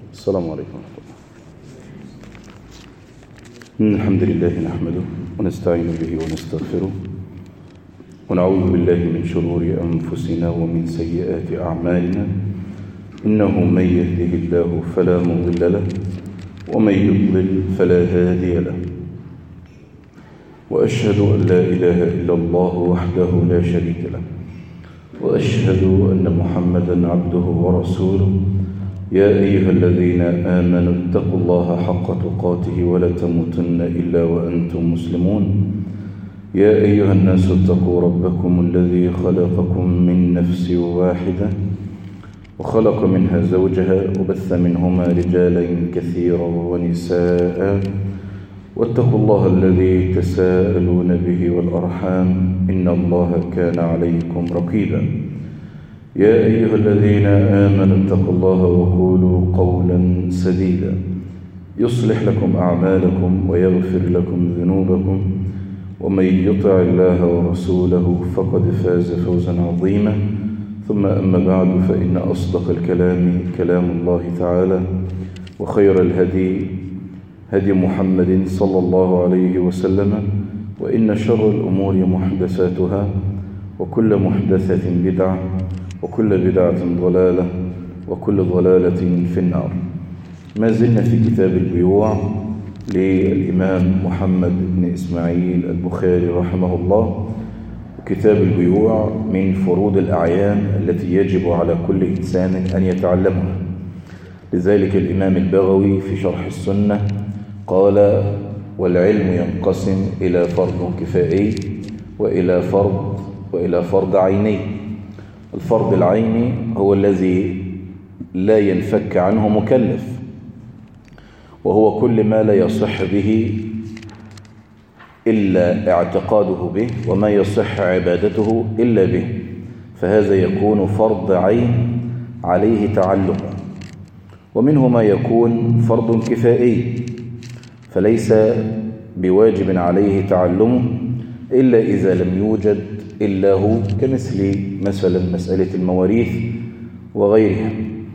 السلام عليكم ورحمة الله إن الحمد لله نحمده ونستعين به ونستغفره ونعوذ بالله من شرور أنفسنا ومن سيئات أعمالنا إنه من يهده الله فلا مضل له ومن يضلل فلا هادي له وأشهد أن لا إله إلا الله وحده لا شريك له وأشهد أن محمدا عبده ورسوله يا أيها الذين آمنوا اتقوا الله حق تقاته ولا تموتن إلا وأنتم مسلمون يا أيها الناس اتقوا ربكم الذي خلقكم من نفس واحدة وخلق منها زوجها وبث منهما رجالا كثيرا ونساء واتقوا الله الذي تساءلون به والأرحام إن الله كان عليكم رقيبا يا أيها الذين آمنوا اتقوا الله وقولوا قولا سديدا يصلح لكم أعمالكم ويغفر لكم ذنوبكم ومن يطع الله ورسوله فقد فاز فوزا عظيما ثم أما بعد فإن أصدق الكلام كلام الله تعالى وخير الهدي هدي محمد صلى الله عليه وسلم وإن شر الأمور محدثاتها وكل محدثة بدعة وكل بدعة ضلالة وكل ضلالة في النار ما زلنا في كتاب البيوع للإمام محمد بن إسماعيل البخاري رحمه الله كتاب البيوع من فروض الأعيان التي يجب على كل إنسان أن يتعلمها لذلك الإمام البغوي في شرح السنة قال والعلم ينقسم إلى فرض كفائي وإلى فرض وإلى فرض عيني الفرض العيني هو الذي لا ينفك عنه مكلف وهو كل ما لا يصح به إلا اعتقاده به وما يصح عبادته إلا به فهذا يكون فرض عين عليه تعلمه ومنه ما يكون فرض كفائي فليس بواجب عليه تعلمه إلا إذا لم يوجد إلا هو كمثل مثلا مسألة المواريث وغيرها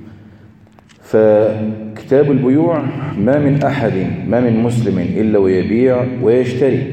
فكتاب البيوع ما من أحد ما من مسلم إلا ويبيع ويشتري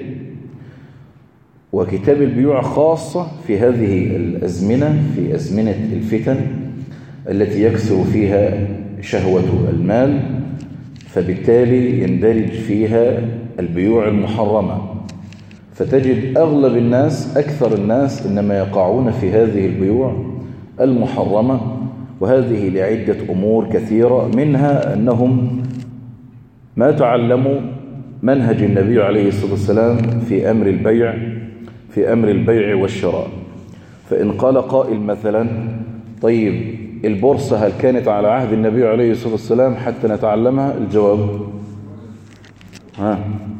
وكتاب البيوع خاصة في هذه الأزمنة في أزمنة الفتن التي يكثر فيها شهوة المال فبالتالي يندرج فيها البيوع المحرمة فتجد أغلب الناس أكثر الناس إنما يقعون في هذه البيوع المحرمة وهذه لعدة أمور كثيرة منها أنهم ما تعلموا منهج النبي عليه الصلاة والسلام في أمر البيع في أمر البيع والشراء فإن قال قائل مثلا طيب البورصة هل كانت على عهد النبي عليه الصلاة والسلام حتى نتعلمها الجواب ها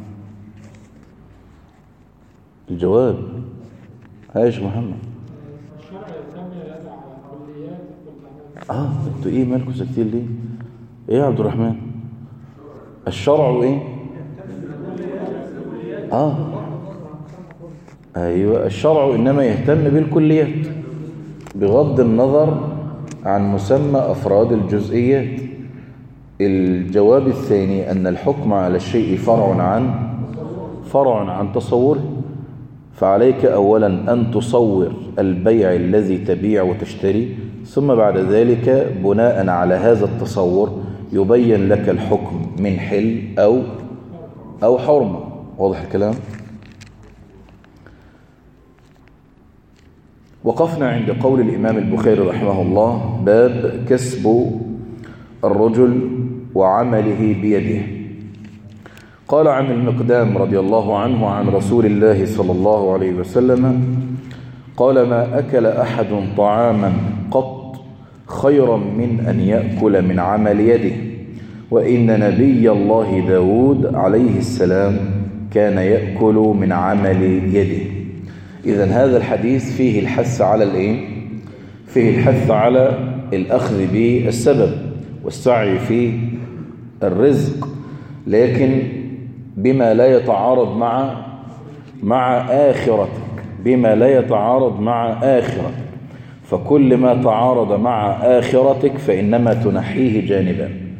الجواب هايش محمد اه انتوا ايه مالكم ساكتين ليه ايه يا عبد الرحمن الشرع ايه اه ايوه الشرع انما يهتم بالكليات بغض النظر عن مسمى افراد الجزئيات الجواب الثاني ان الحكم على الشيء فرع عن فرع عن تصوره فعليك أولا أن تصور البيع الذي تبيع وتشتري ثم بعد ذلك بناء على هذا التصور يبين لك الحكم من حل أو أو حرمة واضح الكلام وقفنا عند قول الإمام البخاري رحمه الله باب كسب الرجل وعمله بيده قال عن المقدام رضي الله عنه عن رسول الله صلى الله عليه وسلم قال ما أكل أحد طعاما قط خيرا من أن يأكل من عمل يده وإن نبي الله داود عليه السلام كان يأكل من عمل يده إذا هذا الحديث فيه الحث على الإيه؟ فيه الحث على الأخذ بالسبب والسعي في الرزق لكن بما لا يتعارض مع مع آخرتك بما لا يتعارض مع آخرتك فكل ما تعارض مع آخرتك فإنما تنحيه جانبا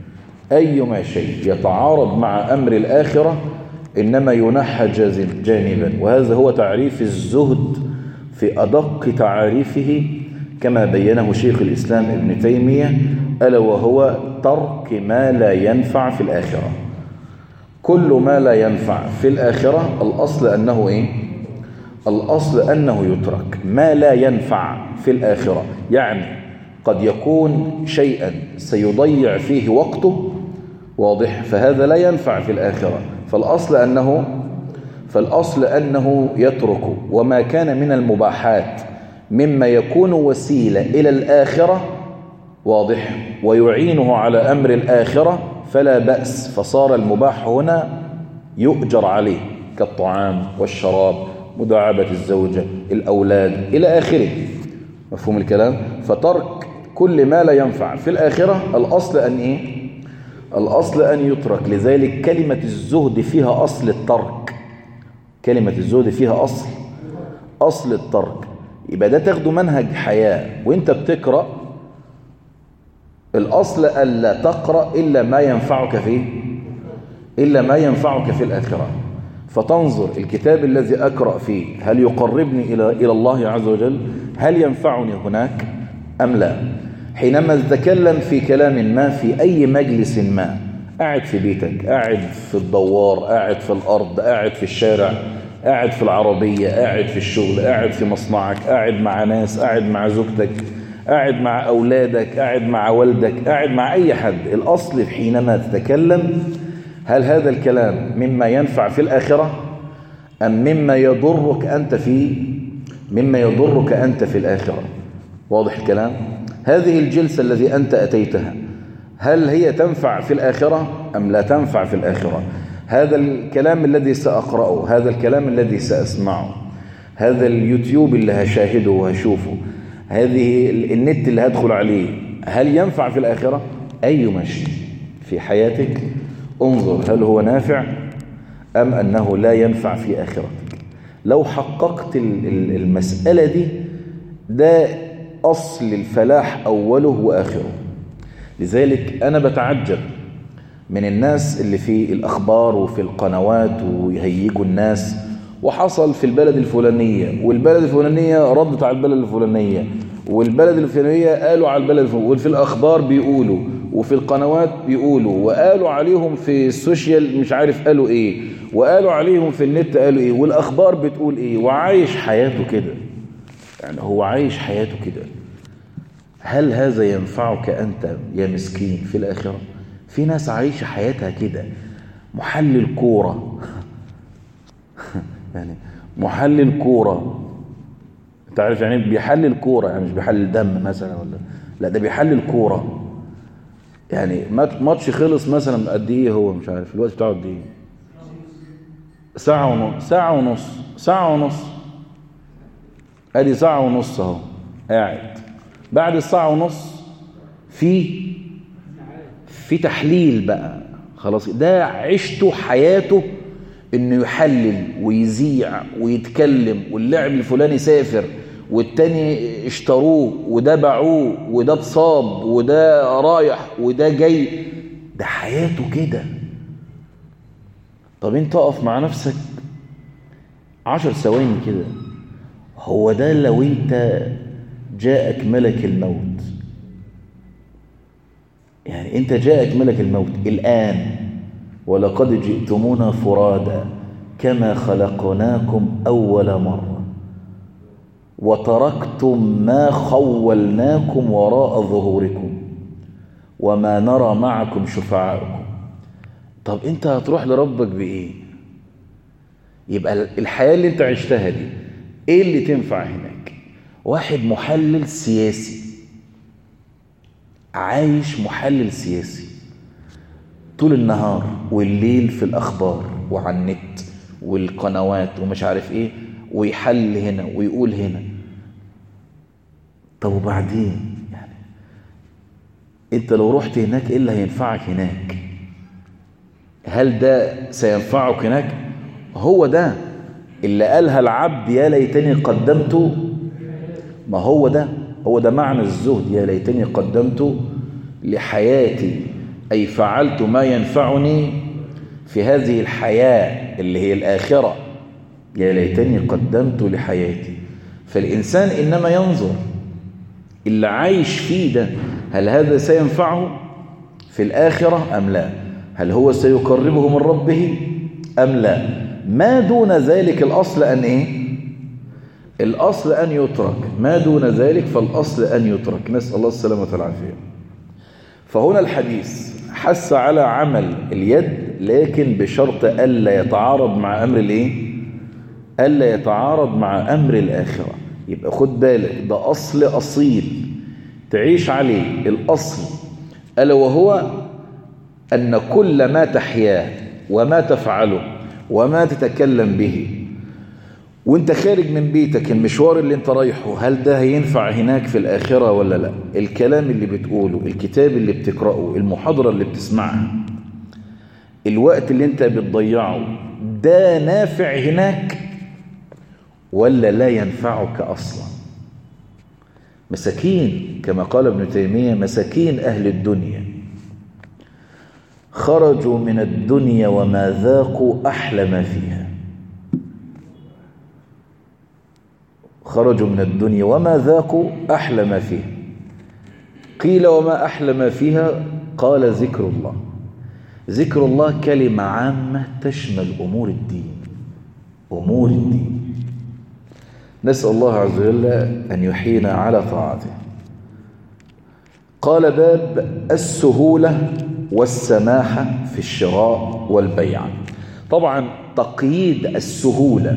أيما شيء يتعارض مع أمر الآخرة إنما ينحى جانبا وهذا هو تعريف الزهد في أدق تعريفه كما بينه شيخ الإسلام ابن تيمية ألا وهو ترك ما لا ينفع في الآخرة كل ما لا ينفع في الآخرة الأصل أنه إيه؟ الأصل أنه يترك ما لا ينفع في الآخرة يعني قد يكون شيئا سيضيع فيه وقته واضح فهذا لا ينفع في الآخرة فالأصل أنه فالأصل أنه يترك وما كان من المباحات مما يكون وسيلة إلى الآخرة واضح ويعينه على أمر الآخرة فلا بأس فصار المباح هنا يؤجر عليه كالطعام والشراب مداعبة الزوجة الأولاد إلى آخره مفهوم الكلام فترك كل ما لا ينفع في الآخرة الأصل أن إيه الأصل أن يترك لذلك كلمة الزهد فيها أصل الترك كلمة الزهد فيها أصل أصل الترك يبقى ده تاخده منهج حياة وانت بتقرأ الأصل ألا تقرأ إلا ما ينفعك فيه إلا ما ينفعك في الآخرة فتنظر الكتاب الذي أقرأ فيه هل يقربني إلى إلى الله عز وجل هل ينفعني هناك أم لا حينما تتكلم في كلام ما في أي مجلس ما قاعد في بيتك قاعد في الدوار قاعد في الأرض قاعد في الشارع قاعد في العربية قاعد في الشغل قاعد في مصنعك قاعد مع ناس قاعد مع زوجتك قاعد مع أولادك قاعد مع والدك قاعد مع أي حد الأصل حينما تتكلم هل هذا الكلام مما ينفع في الآخرة أم مما يضرك أنت في مما يضرك أنت في الآخرة واضح الكلام هذه الجلسة الذي أنت أتيتها هل هي تنفع في الآخرة أم لا تنفع في الآخرة هذا الكلام الذي سأقرأه هذا الكلام الذي سأسمعه هذا اليوتيوب اللي هشاهده وهشوفه هذه النت اللي هدخل عليه هل ينفع في الآخرة أي مشي في حياتك انظر هل هو نافع أم أنه لا ينفع في آخرتك لو حققت المسألة دي ده أصل الفلاح أوله وآخره لذلك أنا بتعجب من الناس اللي في الأخبار وفي القنوات ويهيجوا الناس وحصل في البلد الفلانية والبلد الفلانية ردت على البلد الفلانية والبلد الفلانية قالوا على البلد الفلانية وفي الأخبار بيقولوا وفي القنوات بيقولوا وقالوا عليهم في السوشيال مش عارف قالوا ايه وقالوا عليهم في النت قالوا ايه والأخبار بتقول ايه وعايش حياته كده يعني هو عايش حياته كده هل هذا ينفعك أنت يا مسكين في الآخرة في ناس عايشة حياتها كده محلل كورة يعني محلل كورة انت عارف يعني بيحلل كورة يعني مش بيحلل دم مثلا ولا لا ده بيحلل كورة يعني ماتش خلص مثلا قد ايه هو مش عارف الوقت بتاعه قد ايه ساعة ونص ساعة ونص ساعة ونص ادي ساعة ونص اهو قاعد بعد الساعة ونص في في تحليل بقى خلاص ده عشته حياته انه يحلل ويذيع ويتكلم واللاعب الفلاني سافر والتاني اشتروه وده باعوه وده اتصاب وده رايح وده جاي ده حياته كده طب انت اقف مع نفسك عشر ثواني كده هو ده لو انت جاءك ملك الموت يعني انت جاءك ملك الموت الآن ولقد جئتمونا فرادا كما خلقناكم أول مرة وتركتم ما خولناكم وراء ظهوركم وما نرى معكم شفعاءكم طب انت هتروح لربك بإيه يبقى الحياة اللي انت عشتها دي ايه اللي تنفع هناك واحد محلل سياسي عايش محلل سياسي طول النهار والليل في الأخبار وعلى النت والقنوات ومش عارف ايه ويحل هنا ويقول هنا طب وبعدين يعني انت لو رحت هناك ايه اللي هينفعك هناك هل ده سينفعك هناك هو ده اللي قالها العبد يا ليتني قدمت ما هو ده هو ده معنى الزهد يا ليتني قدمت لحياتي أي فعلت ما ينفعني في هذه الحياة اللي هي الآخرة يا ليتني قدمت لحياتي فالإنسان إنما ينظر اللي عايش فيه ده هل هذا سينفعه في الآخرة أم لا هل هو سيقربه من ربه أم لا ما دون ذلك الأصل أن إيه الأصل أن يترك ما دون ذلك فالأصل أن يترك نسأل الله السلامة والعافية فهنا الحديث حث على عمل اليد لكن بشرط ألا يتعارض مع أمر الإيه ألا يتعارض مع أمر الآخرة يبقى خد بالك ده أصل أصيل تعيش عليه الأصل ألا وهو أن كل ما تحياه وما تفعله وما تتكلم به وانت خارج من بيتك المشوار اللي انت رايحه هل ده هينفع هناك في الآخرة ولا لا الكلام اللي بتقوله الكتاب اللي بتقرأه المحاضرة اللي بتسمعها الوقت اللي انت بتضيعه ده نافع هناك ولا لا ينفعك أصلا مساكين كما قال ابن تيمية مساكين أهل الدنيا خرجوا من الدنيا وما ذاقوا أحلى ما فيها خرجوا من الدنيا وما ذاقوا أحلى ما فيها قيل وما أحلى ما فيها قال ذكر الله ذكر الله كلمة عامة تشمل أمور الدين أمور الدين نسأل الله عز وجل أن يحيينا على طاعته قال باب السهولة والسماحة في الشراء والبيع طبعا تقييد السهولة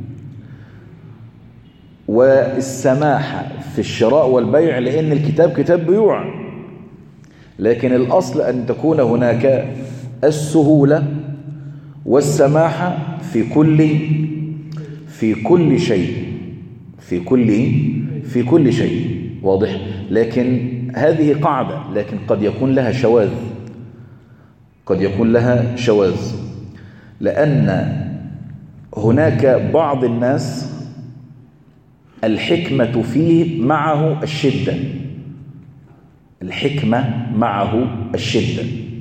والسماحة في الشراء والبيع لأن الكتاب كتاب بيوع لكن الأصل أن تكون هناك السهولة والسماحة في كل في كل شيء في كل في كل شيء واضح لكن هذه قاعدة لكن قد يكون لها شواذ قد يكون لها شواذ لأن هناك بعض الناس الحكمة فيه معه الشدة الحكمة معه الشدة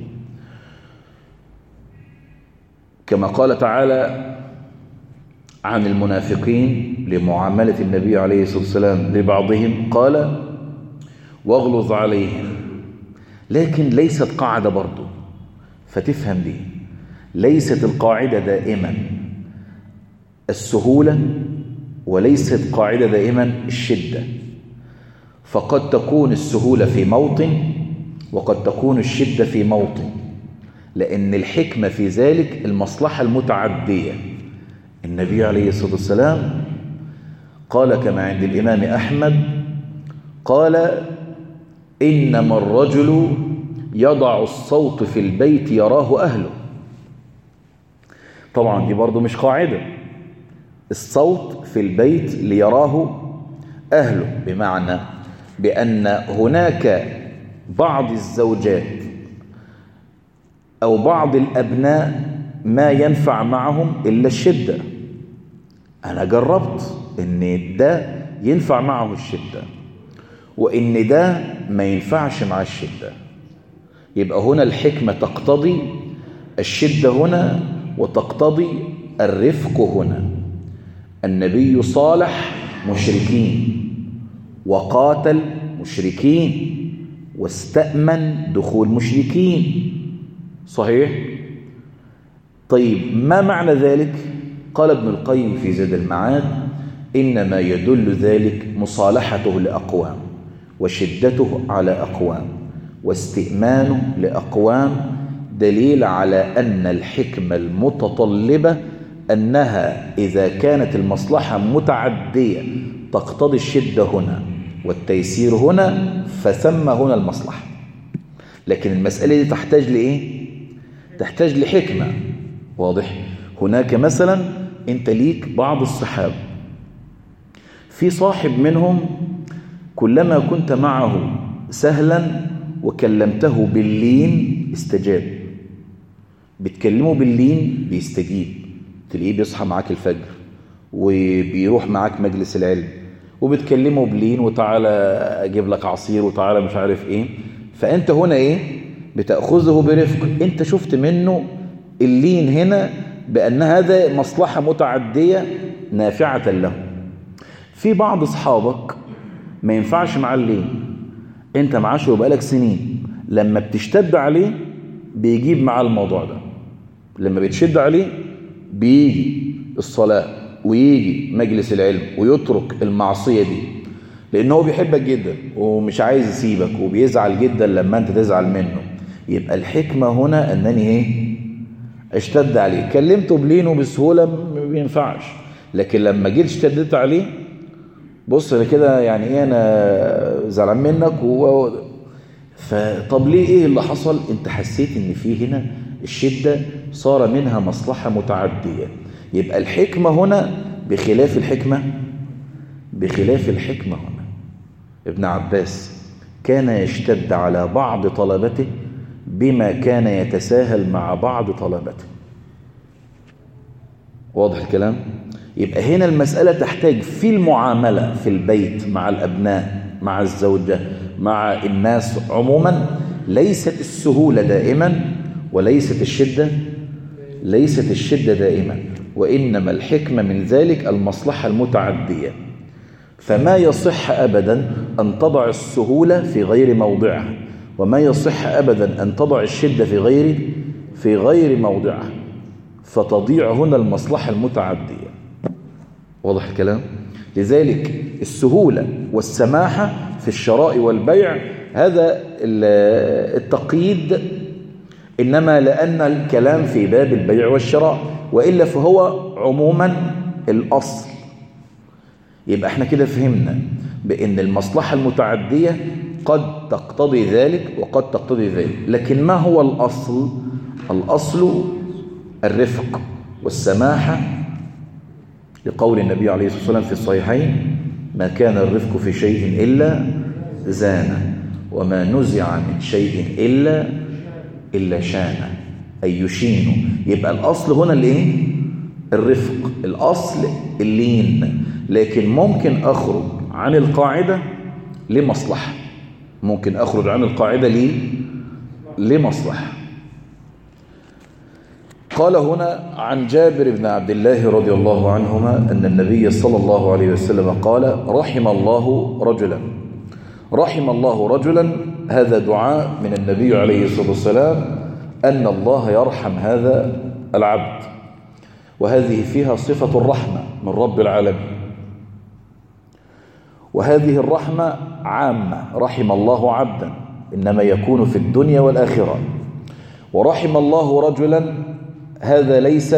كما قال تعالى عن المنافقين لمعاملة النبي عليه الصلاة والسلام لبعضهم قال واغلظ عليهم لكن ليست قاعدة برضو فتفهم دي ليست القاعدة دائما السهولة وليست قاعدة دائما الشدة فقد تكون السهولة في موطن وقد تكون الشدة في موطن لأن الحكمة في ذلك المصلحة المتعدية النبي عليه الصلاة والسلام قال كما عند الإمام أحمد قال إنما الرجل يضع الصوت في البيت يراه أهله طبعا دي برضو مش قاعدة الصوت في البيت ليراه أهله بمعنى بأن هناك بعض الزوجات أو بعض الأبناء ما ينفع معهم إلا الشدة أنا جربت إن ده ينفع معه الشدة وإن ده ما ينفعش مع الشدة يبقى هنا الحكمة تقتضي الشدة هنا وتقتضي الرفق هنا النبي صالح مشركين وقاتل مشركين واستأمن دخول مشركين صحيح طيب ما معنى ذلك قال ابن القيم في زاد المعاد إنما يدل ذلك مصالحته لأقوام وشدته على أقوام واستئمانه لأقوام دليل على أن الحكمة المتطلبة أنها إذا كانت المصلحة متعدية تقتضي الشدة هنا والتيسير هنا فثم هنا المصلحة لكن المسألة دي تحتاج لإيه؟ تحتاج لحكمة واضح؟ هناك مثلا انت ليك بعض الصحاب في صاحب منهم كلما كنت معه سهلا وكلمته باللين استجاب بتكلمه باللين بيستجيب تلاقيه بيصحى معاك الفجر وبيروح معاك مجلس العلم وبتكلمه بلين وتعالى اجيب لك عصير وتعالى مش عارف ايه فانت هنا ايه بتأخذه برفق انت شفت منه اللين هنا بأن هذا مصلحة متعدية نافعة له في بعض أصحابك ما ينفعش مع اللين انت معاشه بقالك سنين لما بتشتد عليه بيجيب معاه الموضوع ده لما بتشد عليه بيجي الصلاة ويجي مجلس العلم ويترك المعصية دي لأنه هو بيحبك جدا ومش عايز يسيبك وبيزعل جدا لما أنت تزعل منه يبقى الحكمة هنا أنني إيه اشتد عليه كلمته بلينه بسهولة ما بينفعش لكن لما جيت اشتدت عليه بص كده يعني ايه انا زعلان منك و... فطب ليه ايه اللي حصل انت حسيت ان في هنا الشدة صار منها مصلحة متعدية يبقى الحكمة هنا بخلاف الحكمة بخلاف الحكمة هنا ابن عباس كان يشتد على بعض طلبته بما كان يتساهل مع بعض طلبته واضح الكلام يبقى هنا المسألة تحتاج في المعاملة في البيت مع الأبناء مع الزوجة مع الناس عموما ليست السهولة دائما وليست الشدة ليست الشدة دائما وإنما الحكمة من ذلك المصلحة المتعدية فما يصح أبدا أن تضع السهولة في غير موضعها وما يصح أبدا أن تضع الشدة في غير في غير موضعها فتضيع هنا المصلحة المتعدية واضح الكلام لذلك السهولة والسماحة في الشراء والبيع هذا التقييد إنما لأن الكلام في باب البيع والشراء وإلا فهو عموما الأصل يبقى احنا كده فهمنا بأن المصلحة المتعدية قد تقتضي ذلك وقد تقتضي ذلك لكن ما هو الأصل الأصل الرفق والسماحة لقول النبي عليه الصلاة والسلام في الصحيحين ما كان الرفق في شيء إلا زانه وما نزع من شيء إلا إلا شانه أي يشينه يبقى الأصل هنا الإيه؟ الرفق الأصل اللين لكن ممكن أخرج عن القاعدة لمصلحة ممكن أخرج عن القاعدة ليه؟ لمصلحة قال هنا عن جابر بن عبد الله رضي الله عنهما أن النبي صلى الله عليه وسلم قال رحم الله رجلا رحم الله رجلا هذا دعاء من النبي عليه الصلاة والسلام أن الله يرحم هذا العبد وهذه فيها صفة الرحمة من رب العالمين وهذه الرحمة عامة رحم الله عبدا إنما يكون في الدنيا والآخرة ورحم الله رجلا هذا ليس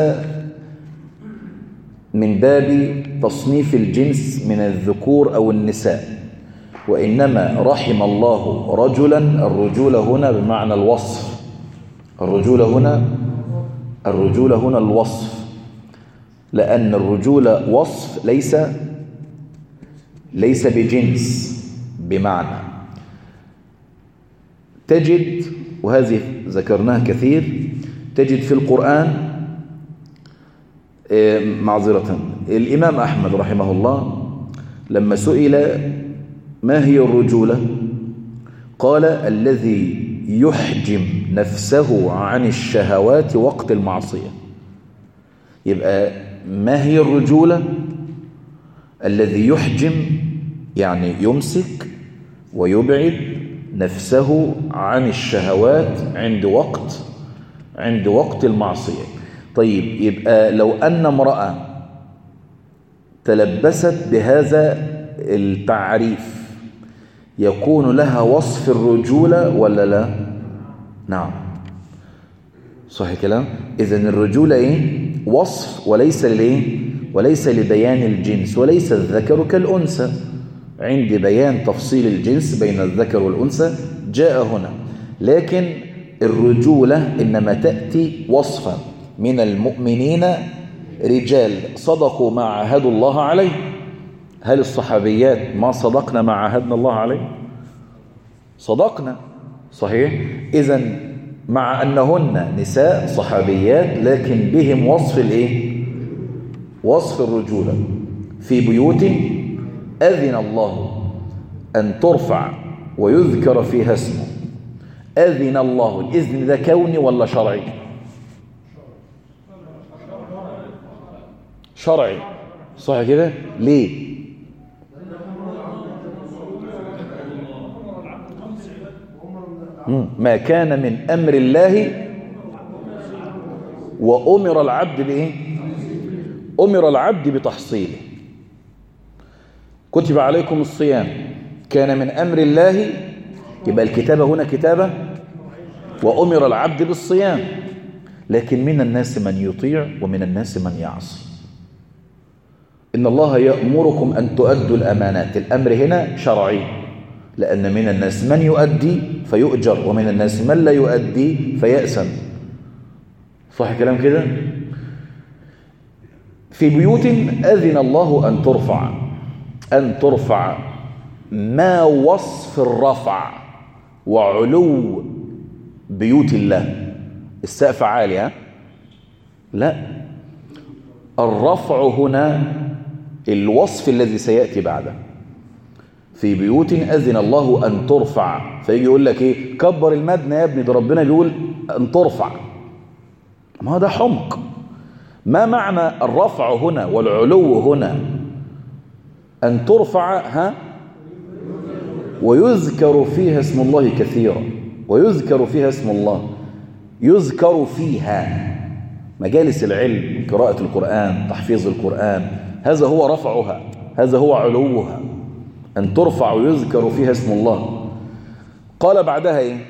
من باب تصنيف الجنس من الذكور أو النساء وإنما رحم الله رجلا الرجولة هنا بمعنى الوصف الرجولة هنا الرجولة هنا الوصف لأن الرجولة وصف ليس ليس بجنس بمعنى تجد وهذه ذكرناها كثير تجد في القرآن معذرة الإمام أحمد رحمه الله لما سئل ما هي الرجولة قال الذي يحجم نفسه عن الشهوات وقت المعصية يبقى ما هي الرجولة الذي يحجم يعني يمسك ويبعد نفسه عن الشهوات عند وقت عند وقت المعصية طيب يبقى لو أن امرأة تلبست بهذا التعريف يكون لها وصف الرجولة ولا لا نعم صحيح كلام إذن الرجولة إيه وصف وليس لإيه وليس لبيان الجنس وليس الذكر كالأنثى عند بيان تفصيل الجنس بين الذكر والأنثى جاء هنا لكن الرجولة إنما تأتي وصفا من المؤمنين رجال صدقوا ما عاهدوا الله عليه هل الصحابيات ما صدقنا ما عاهدنا الله عليه صدقنا صحيح إذا مع أنهن نساء صحابيات لكن بهم وصف الإيه وصف الرجولة في بيوت أذن الله أن ترفع ويذكر فيها اسمه أذن الله الإذن ده كوني ولا شرعي شرعي صح كده ليه ما كان من أمر الله وأمر العبد بإيه أمر العبد بتحصيله كتب عليكم الصيام كان من أمر الله يبقى الكتابة هنا كتابة وأمر العبد بالصيام لكن من الناس من يطيع ومن الناس من يعصي إن الله يأمركم أن تؤدوا الأمانات الأمر هنا شرعي لأن من الناس من يؤدي فيؤجر ومن الناس من لا يؤدي فيأسم صح كلام كده في بيوت أذن الله أن ترفع أن ترفع ما وصف الرفع وعلو بيوت الله السقف عالي ها لا الرفع هنا الوصف الذي سيأتي بعده في بيوت أذن الله أن ترفع فيجي يقول لك إيه كبر المدنة يا ابني ده ربنا بيقول أن ترفع ما ده حمق ما معنى الرفع هنا والعلو هنا أن ترفع ها ويذكر فيها اسم الله كثيرا ويذكر فيها اسم الله يذكر فيها مجالس العلم قراءة القرآن تحفيظ القرآن هذا هو رفعها هذا هو علوها أن ترفع ويذكر فيها اسم الله قال بعدها إيه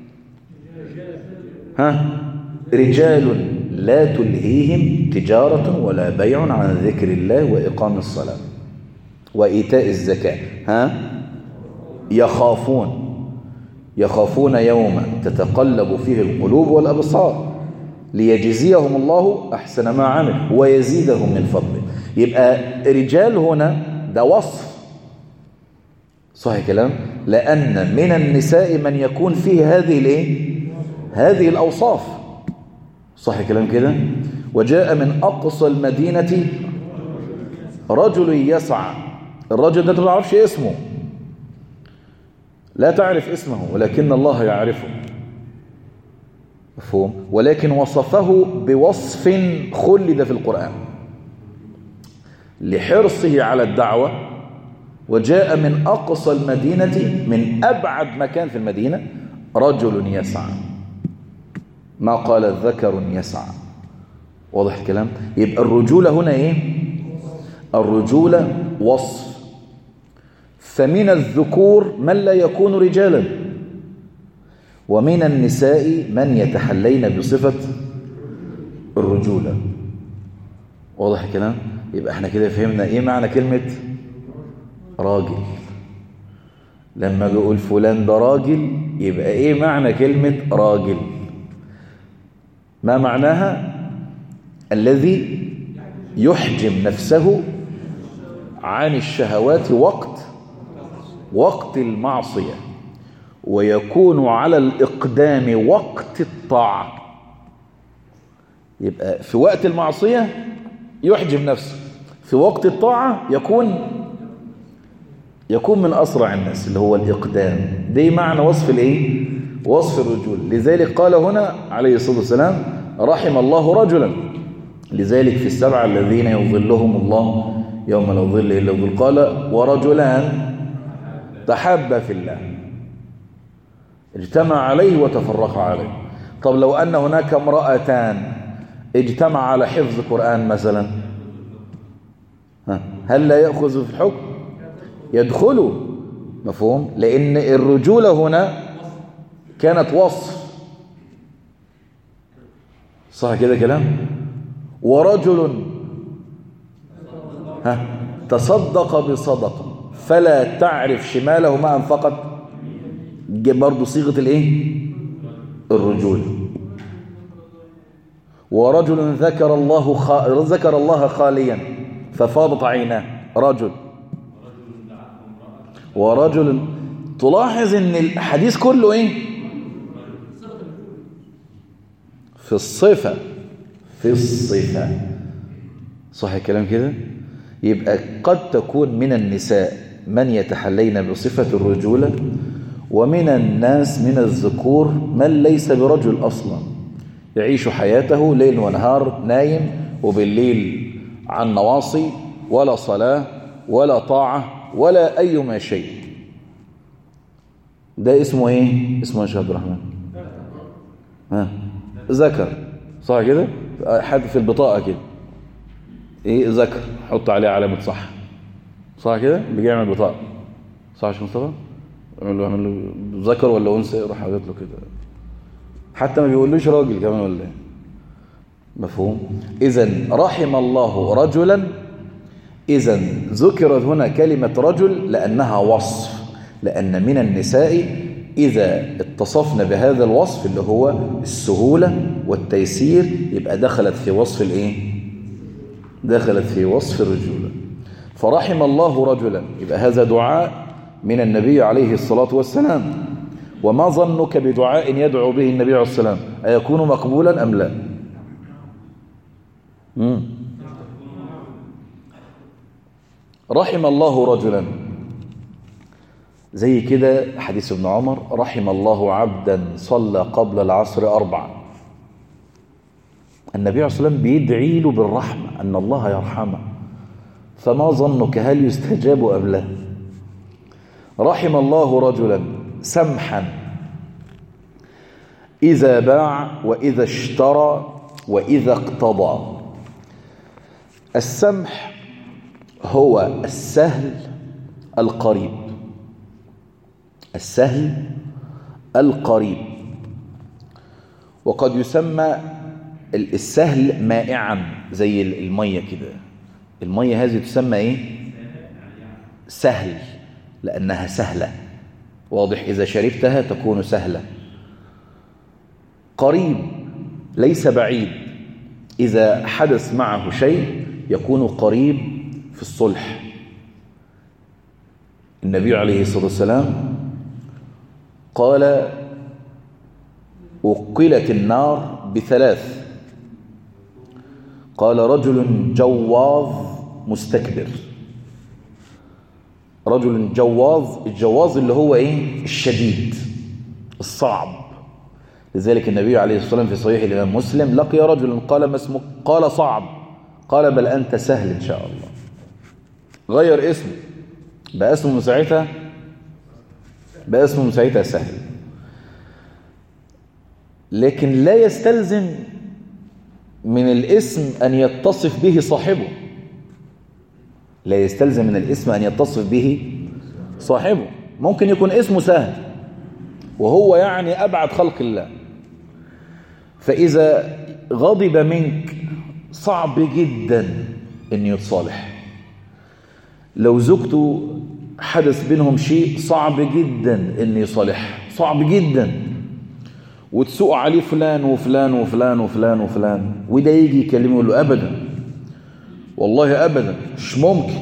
ها رجال لا تلهيهم تجارة ولا بيع عن ذكر الله وإقام الصلاة وإيتاء الزكاة ها يخافون يخافون يوما تتقلب فيه القلوب والأبصار ليجزيهم الله أحسن ما عمل ويزيدهم من فضله يبقى رجال هنا ده وصف صحيح كلام لأن من النساء من يكون فيه هذه الايه هذه الأوصاف صح كلام كده وجاء من أقصى المدينة رجل يسعى الرجل ده ما تعرفش اسمه لا تعرف اسمه ولكن الله يعرفه مفهوم ولكن وصفه بوصف خلد في القرآن لحرصه على الدعوة وجاء من أقصى المدينة من أبعد مكان في المدينة رجل يسعى ما قال ذكر يسعى واضح الكلام يبقى الرجولة هنا ايه الرجولة وصف فمن الذكور من لا يكون رجالا ومن النساء من يتحلين بصفة الرجولة واضح الكلام يبقى احنا كده فهمنا ايه معنى كلمة راجل لما بيقول فلان ده راجل يبقى ايه معنى كلمة راجل ما معناها الذي يحجم نفسه عن الشهوات وقت وقت المعصية ويكون على الإقدام وقت الطاعة يبقى في وقت المعصية يحجم نفسه في وقت الطاعة يكون يكون من أسرع الناس اللي هو الإقدام دي معنى وصف الإيه؟ وصف الرجول لذلك قال هنا عليه الصلاة والسلام رحم الله رجلا لذلك في السبعة الذين يظلهم الله يوم لا ظل إلا ظل قال ورجلان تحابا في الله اجتمع عليه وتفرق عليه طب لو أن هناك امرأتان اجتمع على حفظ قرآن مثلا هل لا يأخذ في الحكم يدخلوا مفهوم لأن الرجولة هنا كانت وصف صح كده كلام ورجل ها تصدق بصدقة فلا تعرف شماله ما أنفقت برضه صيغة الايه الرجول ورجل ذكر الله خ... ذكر الله خاليا ففاضت عيناه رجل ورجل تلاحظ ان الحديث كله ايه في الصفة في الصفة صح الكلام كده يبقى قد تكون من النساء من يتحلين بصفة الرجولة ومن الناس من الذكور من ليس برجل أصلا يعيش حياته ليل ونهار نايم وبالليل عن نواصي ولا صلاة ولا طاعة ولا أي شيء ده اسمه ايه اسمه ايه يا عبد الرحمن ها ذكر صح كده حد في البطاقة كده ايه ذكر حط عليه علامة صح صح كده بيعمل بطاقة صح يا مصطفى يعمل له يعمل له ذكر ولا انثى يروح حاطط له كده حتى ما بيقولوش راجل كمان ولا ايه مفهوم اذا رحم الله رجلا اذا ذكرت هنا كلمة رجل لأنها وصف لأن من النساء إذا اتصفنا بهذا الوصف اللي هو السهولة والتيسير يبقى دخلت في وصف الايه دخلت في وصف الرجولة فرحم الله رجلا يبقى هذا دعاء من النبي عليه الصلاة والسلام وما ظنك بدعاء يدعو به النبي عليه الصلاة والسلام أيكون مقبولا أم لا مم. رحم الله رجلا زي كده حديث ابن عمر رحم الله عبدا صلى قبل العصر أربعا النبي عليه الصلاة والسلام بيدعي له بالرحمة أن الله يرحمه فما ظنك هل يستجاب أم لا رحم الله رجلا سمحا إذا باع وإذا اشترى وإذا اقتضى السمح هو السهل القريب السهل القريب وقد يسمى السهل مائعا زي المية كده المية هذه تسمى ايه سهل لأنها سهلة واضح إذا شربتها تكون سهلة قريب ليس بعيد إذا حدث معه شيء يكون قريب في الصلح النبي عليه الصلاة والسلام قال وقلت النار بثلاث قال رجل جواظ مستكبر رجل جواظ الجواظ اللي هو ايه الشديد الصعب لذلك النبي عليه الصلاة والسلام في صحيح الإمام مسلم لقي رجل قال ما اسمك قال صعب قال بل أنت سهل إن شاء الله غير اسمه بقى اسمه من ساعتها بقى اسمه من ساعتها سهل لكن لا يستلزم من الاسم أن يتصف به صاحبه لا يستلزم من الاسم أن يتصف به صاحبه ممكن يكون اسمه سهل وهو يعني أبعد خلق الله فإذا غضب منك صعب جدا أن يتصالح لو زوجته حدث بينهم شيء صعب جدا أن يصالح صعب جدا وتسوق عليه فلان وفلان وفلان وفلان وفلان وده يجي يكلمه يقول له أبدا والله أبدا مش ممكن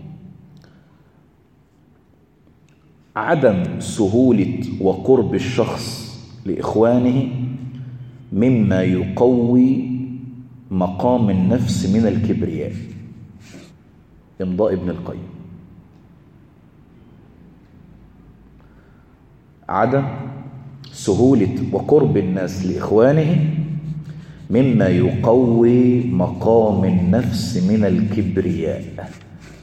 عدم سهولة وقرب الشخص لإخوانه مما يقوي مقام النفس من الكبرياء إمضاء ابن القيم عدم سهولة وقرب الناس لإخوانه مما يقوي مقام النفس من الكبرياء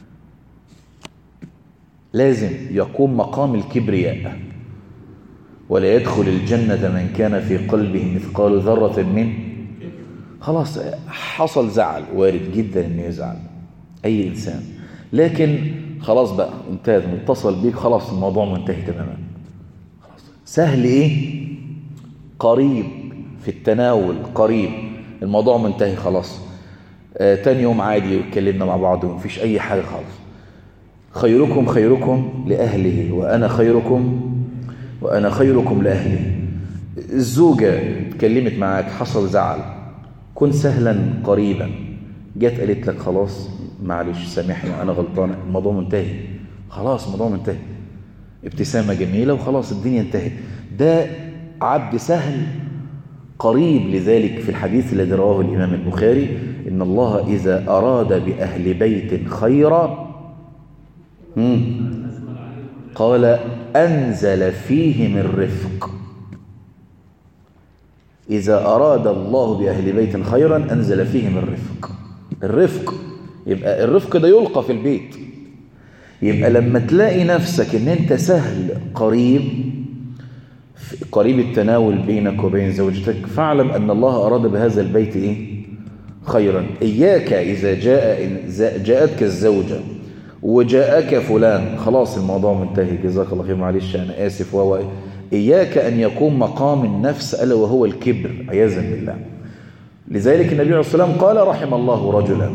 لازم يقوم مقام الكبرياء ولا يدخل الجنة من كان في قلبه مثقال ذرة من خلاص حصل زعل وارد جدا انه يزعل اي انسان لكن خلاص بقى انتهت متصل بيك خلاص الموضوع منتهي تماما خلاص سهل ايه قريب في التناول قريب الموضوع منتهي خلاص آه تاني يوم عادي اتكلمنا مع بعض ومفيش اي حاجة خالص خيركم خيركم لأهله وأنا خيركم وأنا خيركم لأهلي الزوجة اتكلمت معاك حصل زعل كن سهلا قريبا جت قالت لك خلاص معلش سامحني أنا غلطانة الموضوع منتهي خلاص الموضوع منتهي ابتسامة جميلة وخلاص الدنيا انتهت ده عبد سهل قريب لذلك في الحديث الذي رواه الإمام البخاري إن الله إذا أراد بأهل بيت خيرا قال أنزل فيهم الرفق إذا أراد الله بأهل بيت خيرا أنزل فيهم الرفق الرفق يبقى الرفق ده يلقى في البيت يبقى لما تلاقي نفسك ان انت سهل قريب قريب التناول بينك وبين زوجتك فاعلم ان الله اراد بهذا البيت ايه خيرا اياك اذا جاء جاءتك الزوجه وجاءك فلان خلاص الموضوع منتهي جزاك الله خير معلش انا اسف و اياك ان يكون مقام النفس الا وهو الكبر عياذا بالله لذلك النبي عليه الصلاه والسلام قال رحم الله رجلا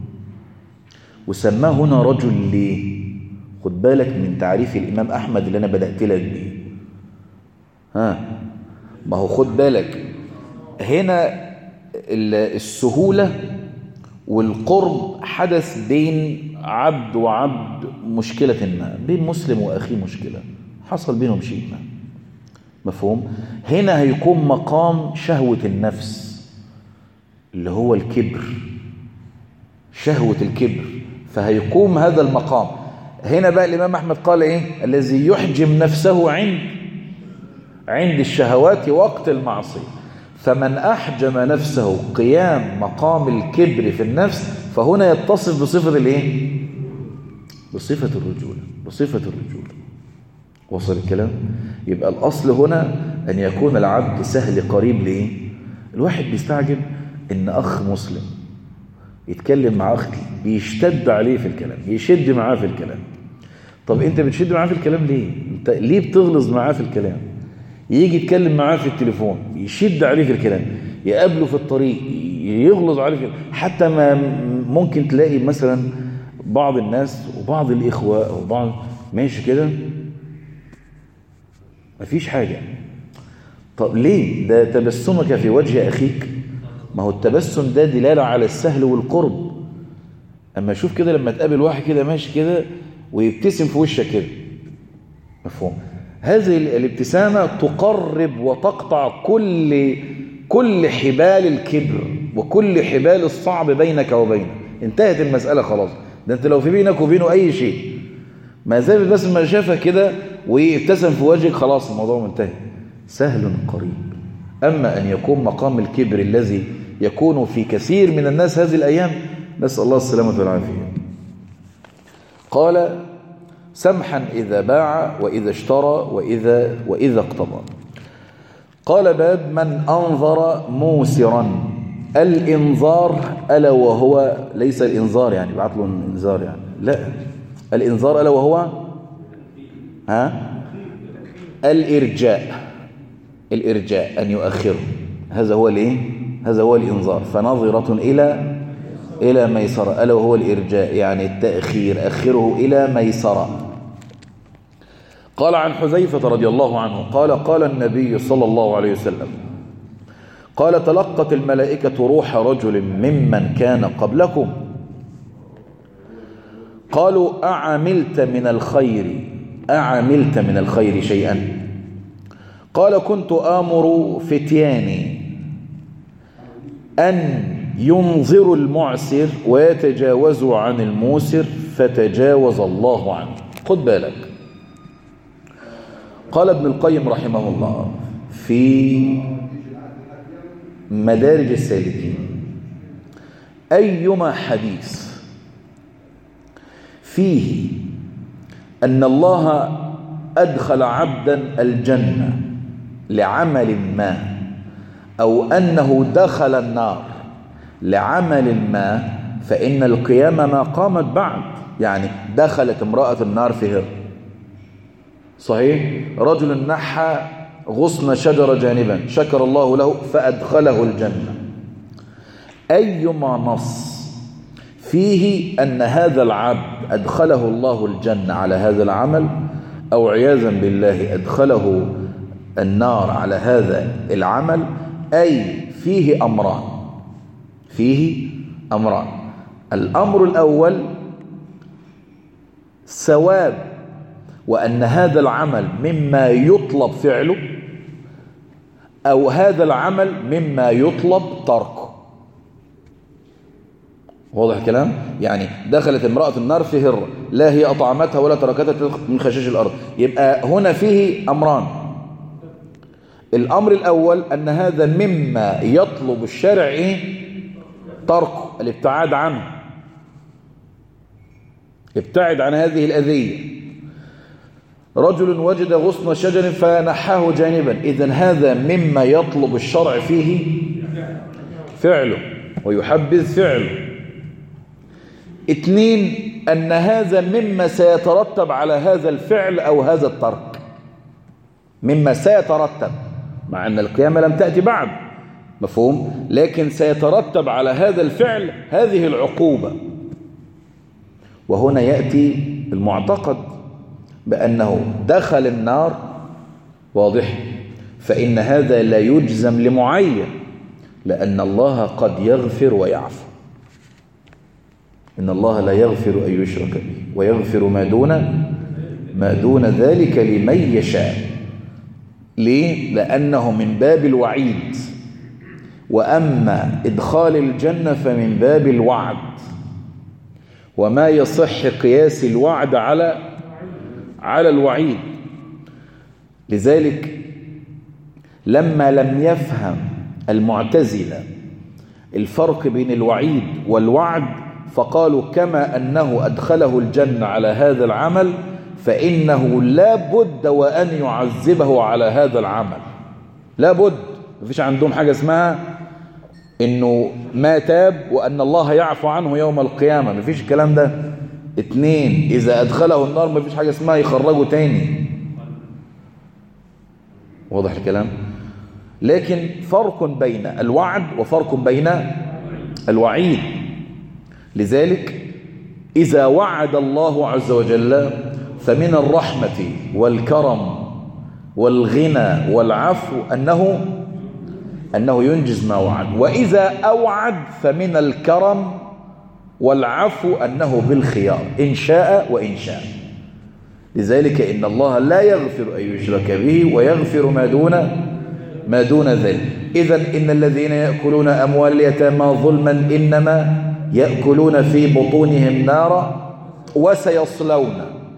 وسماه هنا رجل ليه خد بالك من تعريف الإمام أحمد اللي أنا بدأت لك بيه ها ما هو خد بالك هنا السهولة والقرب حدث بين عبد وعبد مشكلة ما بين مسلم وأخيه مشكلة حصل بينهم شيء ما مفهوم هنا هيكون مقام شهوة النفس اللي هو الكبر شهوة الكبر فهيقوم هذا المقام هنا بقى الإمام أحمد قال إيه الذي يحجم نفسه عند عند الشهوات وقت المعصية فمن أحجم نفسه قيام مقام الكبر في النفس فهنا يتصف بصفة الإيه بصفة الرجولة بصفة الرجولة وصل الكلام يبقى الأصل هنا أن يكون العبد سهل قريب لإيه الواحد بيستعجب إن أخ مسلم يتكلم مع أخ بيشتد عليه في الكلام يشد معاه في الكلام طب انت بتشد معاه في الكلام ليه انت ليه بتغلظ معاه في الكلام يجي يتكلم معاه في التليفون يشد عليه في الكلام يقابله في الطريق يغلظ عليه في حتى ما ممكن تلاقي مثلا بعض الناس وبعض الإخوة أو بعض ماشي كده مفيش حاجة طب ليه ده تبسمك في وجه أخيك ما هو التبسم ده دلالة على السهل والقرب أما شوف كده لما تقابل واحد كده ماشي كده ويبتسم في وشك كده مفهوم هذه الابتسامة تقرب وتقطع كل كل حبال الكبر وكل حبال الصعب بينك وبينه انتهت المسألة خلاص ده انت لو في بينك وبينه أي شيء ما زال بس ما شافك كده ويبتسم في وجهك خلاص الموضوع منتهي سهل قريب أما أن يكون مقام الكبر الذي يكون في كثير من الناس هذه الأيام نسأل الله السلامة والعافية قال سمحا إذا باع وإذا اشترى وإذا, وإذا اقتضى قال باب من أنظر موسرا الإنظار ألا وهو ليس الإنظار يعني بعت له إنذار يعني لا الإنذار ألا وهو ها الإرجاء الإرجاء أن يؤخره هذا هو الإيه هذا هو الإنذار فنظرة إلى إلى ميسرة ألا وهو الإرجاء يعني التأخير أخره إلى ميسرة قال عن حذيفة رضي الله عنه قال قال النبي صلى الله عليه وسلم قال تلقت الملائكة روح رجل ممن كان قبلكم قالوا أعملت من الخير أعملت من الخير شيئا قال كنت آمر فتياني أن ينظر المعسر ويتجاوز عن الموسر فتجاوز الله عنه خد بالك قال ابن القيم رحمه الله في مدارج السالكين أيما حديث فيه أن الله أدخل عبدا الجنة لعمل ما أو أنه دخل النار لعمل ما فإن القيامة ما قامت بعد يعني دخلت امرأة النار في هر صحيح رجل نحى غصن شجرة جانبا شكر الله له فأدخله الجنة أيما نص فيه أن هذا العبد أدخله الله الجنة على هذا العمل أو عياذا بالله أدخله النار على هذا العمل أي فيه أمران فيه أمران الأمر الأول ثواب وأن هذا العمل مما يطلب فعله أو هذا العمل مما يطلب تركه واضح الكلام يعني دخلت امرأة النار في هرة لا هي أطعمتها ولا تركتها من خشاش الأرض يبقى هنا فيه أمران الأمر الأول أن هذا مما يطلب الشارع إيه؟ تركه الابتعاد عنه ابتعد عن هذه الأذية رجل وجد غصن شجر فنحاه جانبا إذا هذا مما يطلب الشرع فيه فعله ويحبذ فعله اثنين أن هذا مما سيترتب على هذا الفعل أو هذا الترك مما سيترتب مع أن القيامة لم تأتي بعد مفهوم لكن سيترتب على هذا الفعل هذه العقوبة وهنا يأتي المعتقد بأنه دخل النار واضح فإن هذا لا يجزم لمعين لأن الله قد يغفر ويعفو إن الله لا يغفر أن يشرك به ويغفر ما دون ما دون ذلك لمن يشاء ليه؟ لأنه من باب الوعيد وأما إدخال الجنة فمن باب الوعد وما يصح قياس الوعد على على الوعيد لذلك لما لم يفهم المعتزلة الفرق بين الوعيد والوعد فقالوا كما أنه أدخله الجنة على هذا العمل فإنه لا بد وأن يعذبه على هذا العمل لا بد مفيش عندهم حاجة اسمها انه ما تاب وان الله يعفو عنه يوم القيامة مفيش الكلام ده اتنين اذا ادخله النار مفيش حاجة اسمها يخرجه تاني واضح الكلام لكن فرق بين الوعد وفرق بين الوعيد لذلك إذا وعد الله عز وجل فمن الرحمة والكرم والغنى والعفو أنه أنه ينجز ما وعد وإذا أوعد فمن الكرم والعفو أنه بالخيار إن شاء وإن شاء لذلك إن الله لا يغفر أن يشرك به ويغفر ما دون ما دون ذلك إذا إن الذين يأكلون أموال اليتامى ظلما إنما يأكلون في بطونهم نارا وسيصلون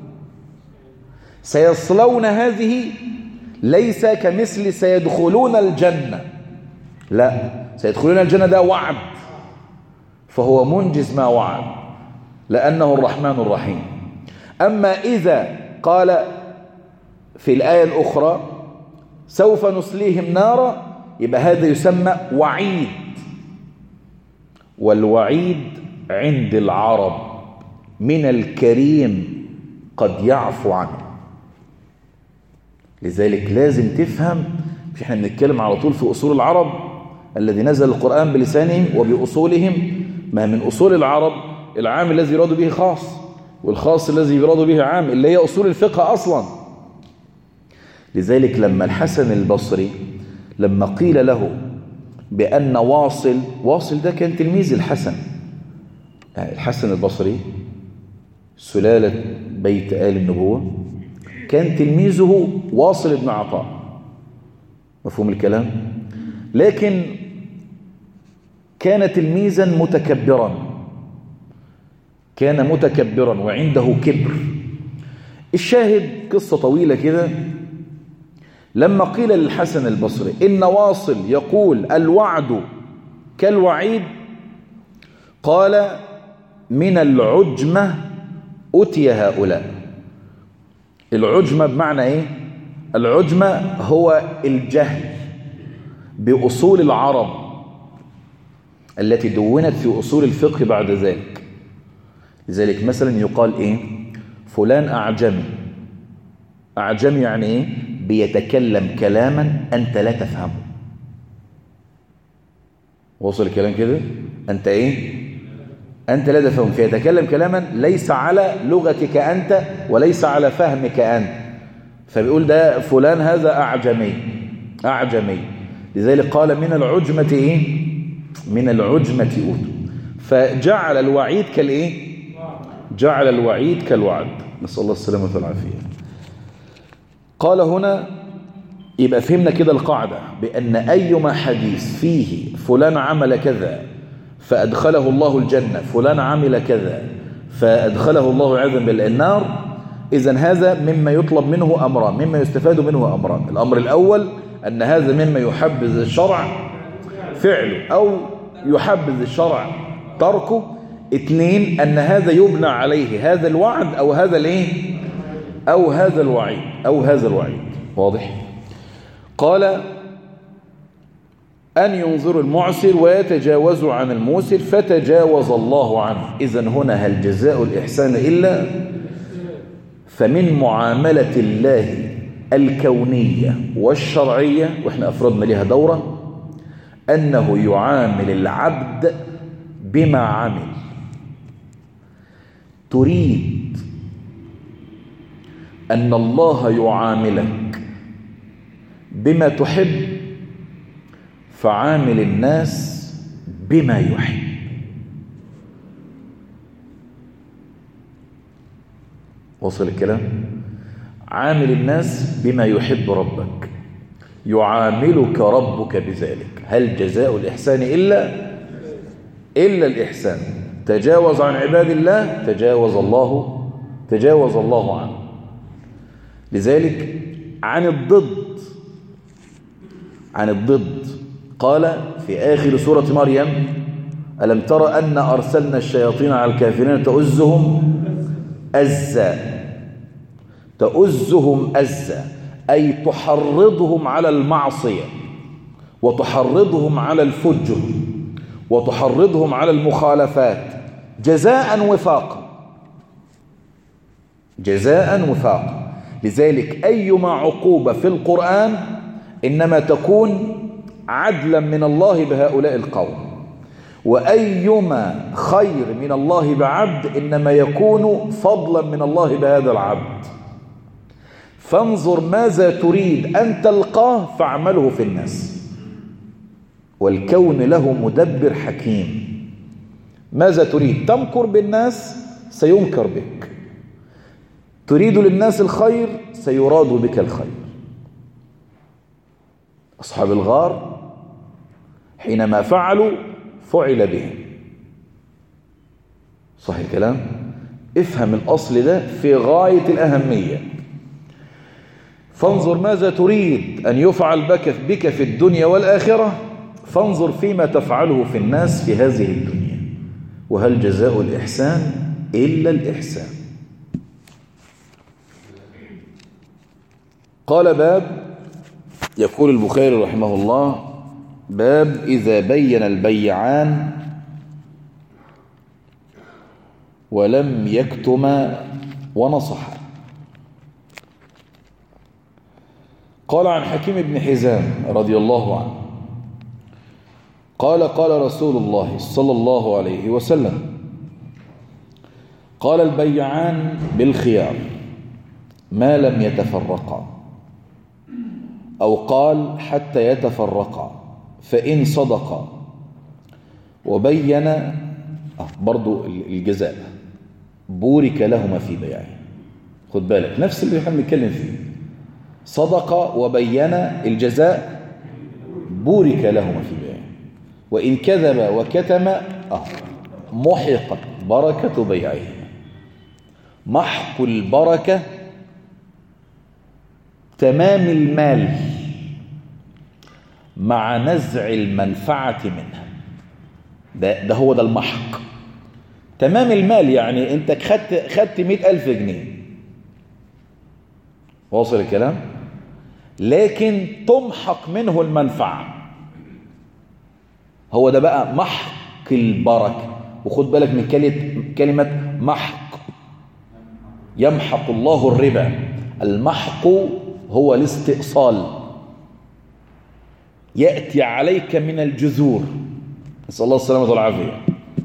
سيصلون هذه ليس كمثل سيدخلون الجنة لا سيدخلون الجنة ده وعد فهو منجز ما وعد لأنه الرحمن الرحيم أما إذا قال في الآية الأخرى سوف نسليهم نارا يبقى هذا يسمى وعيد والوعيد عند العرب من الكريم قد يعفو عنه لذلك لازم تفهم مش احنا بنتكلم على طول في أصول العرب الذي نزل القرآن بلسانهم وبأصولهم ما من أصول العرب العام الذي يراد به خاص والخاص الذي يراد به عام اللي هي أصول الفقه أصلا لذلك لما الحسن البصري لما قيل له بأن واصل واصل ده كان تلميذ الحسن يعني الحسن البصري سلالة بيت آل النبوة كان تلميذه واصل بن عطاء مفهوم الكلام لكن كان تلميذا متكبرا كان متكبرا وعنده كبر الشاهد قصة طويلة كده لما قيل للحسن البصري إن واصل يقول الوعد كالوعيد قال من العجمة أتي هؤلاء العجمة بمعنى إيه العجمة هو الجهل بأصول العرب التي دونت في أصول الفقه بعد ذلك لذلك مثلا يقال إيه فلان أعجمي أعجمي يعني إيه بيتكلم كلاما أنت لا تفهمه وصل الكلام كده أنت إيه أنت لا تفهم فيتكلم كلاما ليس على لغتك أنت وليس على فهمك أنت فبيقول ده فلان هذا أعجمي أعجمي لذلك قال من العجمة إيه من العجمة أوتوا فجعل الوعيد كالإيه جعل الوعيد كالوعد نسأل الله السلامة والعافية قال هنا يبقى فهمنا كده القاعدة بأن أيما حديث فيه فلان عمل كذا فأدخله الله الجنة فلان عمل كذا فأدخله الله عياذا بالله النار إذا هذا مما يطلب منه أمران مما يستفاد منه أمران الأمر الأول أن هذا مما يحبذ الشرع فعله أو يحبذ الشرع تركه اثنين أن هذا يبنى عليه هذا الوعد أو هذا الايه أو هذا الوعيد أو هذا الوعيد واضح قال أن ينظر المعسر ويتجاوز عن الموسر فتجاوز الله عنه إذا هنا هل جزاء الإحسان إلا فمن معاملة الله الكونية والشرعية وإحنا أفردنا لها دورة أنه يعامل العبد بما عمل تريد أن الله يعاملك بما تحب فعامل الناس بما يحب وصل الكلام عامل الناس بما يحب ربك يعاملك ربك بذلك هل جزاء الإحسان إلا إلا الإحسان تجاوز عن عباد الله تجاوز الله تجاوز الله عنه لذلك عن الضد عن الضد قال في آخر سورة مريم ألم تر أن أرسلنا الشياطين على الكافرين تؤزهم أزا تؤزهم أزا أي تحرضهم على المعصية وتحرضهم على الفجر وتحرضهم على المخالفات جزاء وفاقا جزاء وفاقا لذلك أيما عقوبة في القرآن إنما تكون عدلا من الله بهؤلاء القوم وأيما خير من الله بعبد إنما يكون فضلا من الله بهذا العبد فانظر ماذا تريد أن تلقاه فاعمله في الناس والكون له مدبر حكيم ماذا تريد تمكر بالناس سيمكر بك تريد للناس الخير سيراد بك الخير أصحاب الغار حينما فعلوا فعل بهم صح الكلام افهم الأصل ده في غاية الأهمية فانظر ماذا تريد أن يفعل بك, بك في الدنيا والآخرة فانظر فيما تفعله في الناس في هذه الدنيا وهل جزاء الإحسان إلا الإحسان قال باب يقول البخاري رحمه الله باب إذا بين البيعان ولم يكتما ونصحا قال عن حكيم بن حزام رضي الله عنه قال قال رسول الله صلى الله عليه وسلم قال البيعان بالخيار ما لم يتفرقا أو قال حتى يتفرقا فإن صدقا وبين آه برضو الجزاء بورك لهما في بيعه خد بالك نفس اللي احنا بنتكلم فيه صدق وبين الجزاء بورك لهما في بيعه وإن كذب وكتم آه محقت بركة بيعه محق البركة تمام المال مع نزع المنفعة منها ده, ده هو ده المحق تمام المال يعني انت خدت خدت مئة ألف جنيه واصل الكلام لكن تمحق منه المنفعة هو ده بقى محق البركة وخد بالك من كلمة, كلمة محق يمحق الله الربا المحق هو الاستئصال يأتي عليك من الجذور نسأل الله السلامة والعافية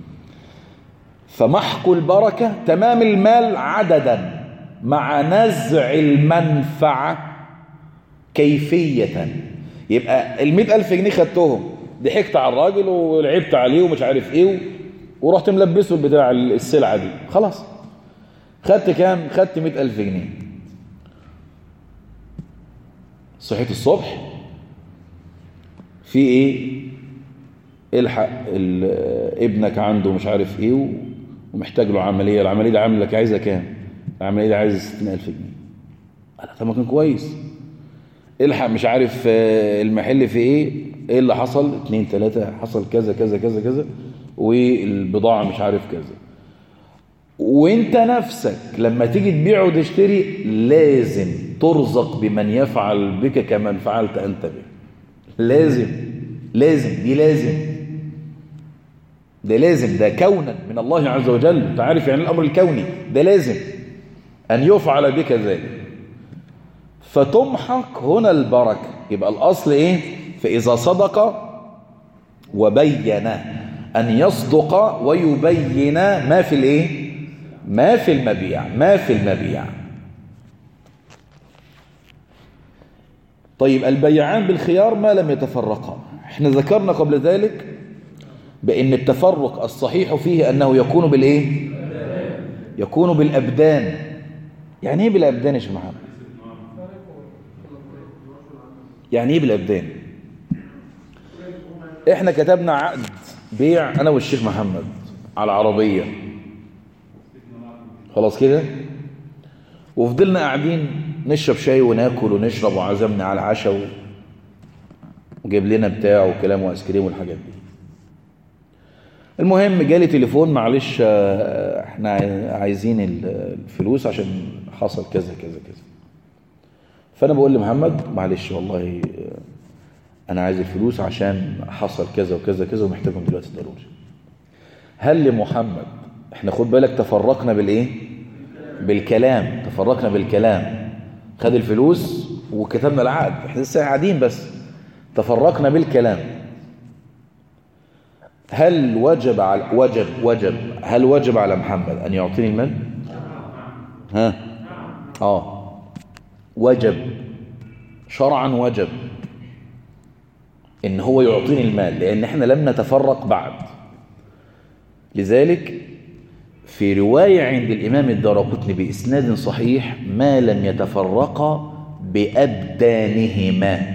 فمحق البركة تمام المال عددا مع نزع المنفعة كيفية يبقى المئة ألف جنيه خدتهم ضحكت على الراجل ولعبت عليه ومش عارف ايه ورحت ملبسه بتاع السلعة دي خلاص خدت كام خدت مئة ألف جنيه صحيت الصبح في ايه الحق ابنك عنده مش عارف ايه ومحتاج له عملية العملية دي عامل لك عايزة كام العملية دي عايزة 60000 جنيه قال طب ما كان كويس الحق مش عارف المحل في ايه ايه اللي حصل اتنين تلاتة حصل كذا كذا كذا كذا والبضاعة مش عارف كذا وانت نفسك لما تيجي تبيع وتشتري لازم ترزق بمن يفعل بك كمن فعلت انت به لازم لازم دي لازم ده لازم ده كونا من الله عز وجل انت عارف يعني الامر الكوني ده لازم ان يفعل بك ذلك فتمحق هنا البركة يبقى الاصل ايه فاذا صدق وبين ان يصدق ويبين ما في الايه ما في المبيع ما في المبيع طيب البيعان بالخيار ما لم يتفرقا احنا ذكرنا قبل ذلك بأن التفرق الصحيح فيه أنه يكون بالإيه يكون بالأبدان يعني إيه بالأبدان يا شيخ محمد يعني إيه بالأبدان إحنا كتبنا عقد بيع أنا والشيخ محمد على عربية خلاص كده وفضلنا قاعدين نشرب شاي وناكل ونشرب وعزمنا على عشاء وجاب لنا بتاع وكلام وايس كريم والحاجات دي المهم جالي تليفون معلش احنا عايزين الفلوس عشان حصل كذا كذا كذا فانا بقول لمحمد معلش والله انا عايز الفلوس عشان حصل كذا وكذا كذا ومحتاجهم دلوقتي ضروري هل لمحمد احنا خد بالك تفرقنا بالايه بالكلام تفرقنا بالكلام خد الفلوس وكتبنا العقد احنا لسه قاعدين بس تفرقنا بالكلام هل وجب على وجب وجب هل وجب على محمد ان يعطيني المال ها اه وجب شرعا وجب ان هو يعطيني المال لان احنا لم نتفرق بعد لذلك في رواية عند الإمام الدارقطني بإسناد صحيح ما لم يتفرقا بأبدانهما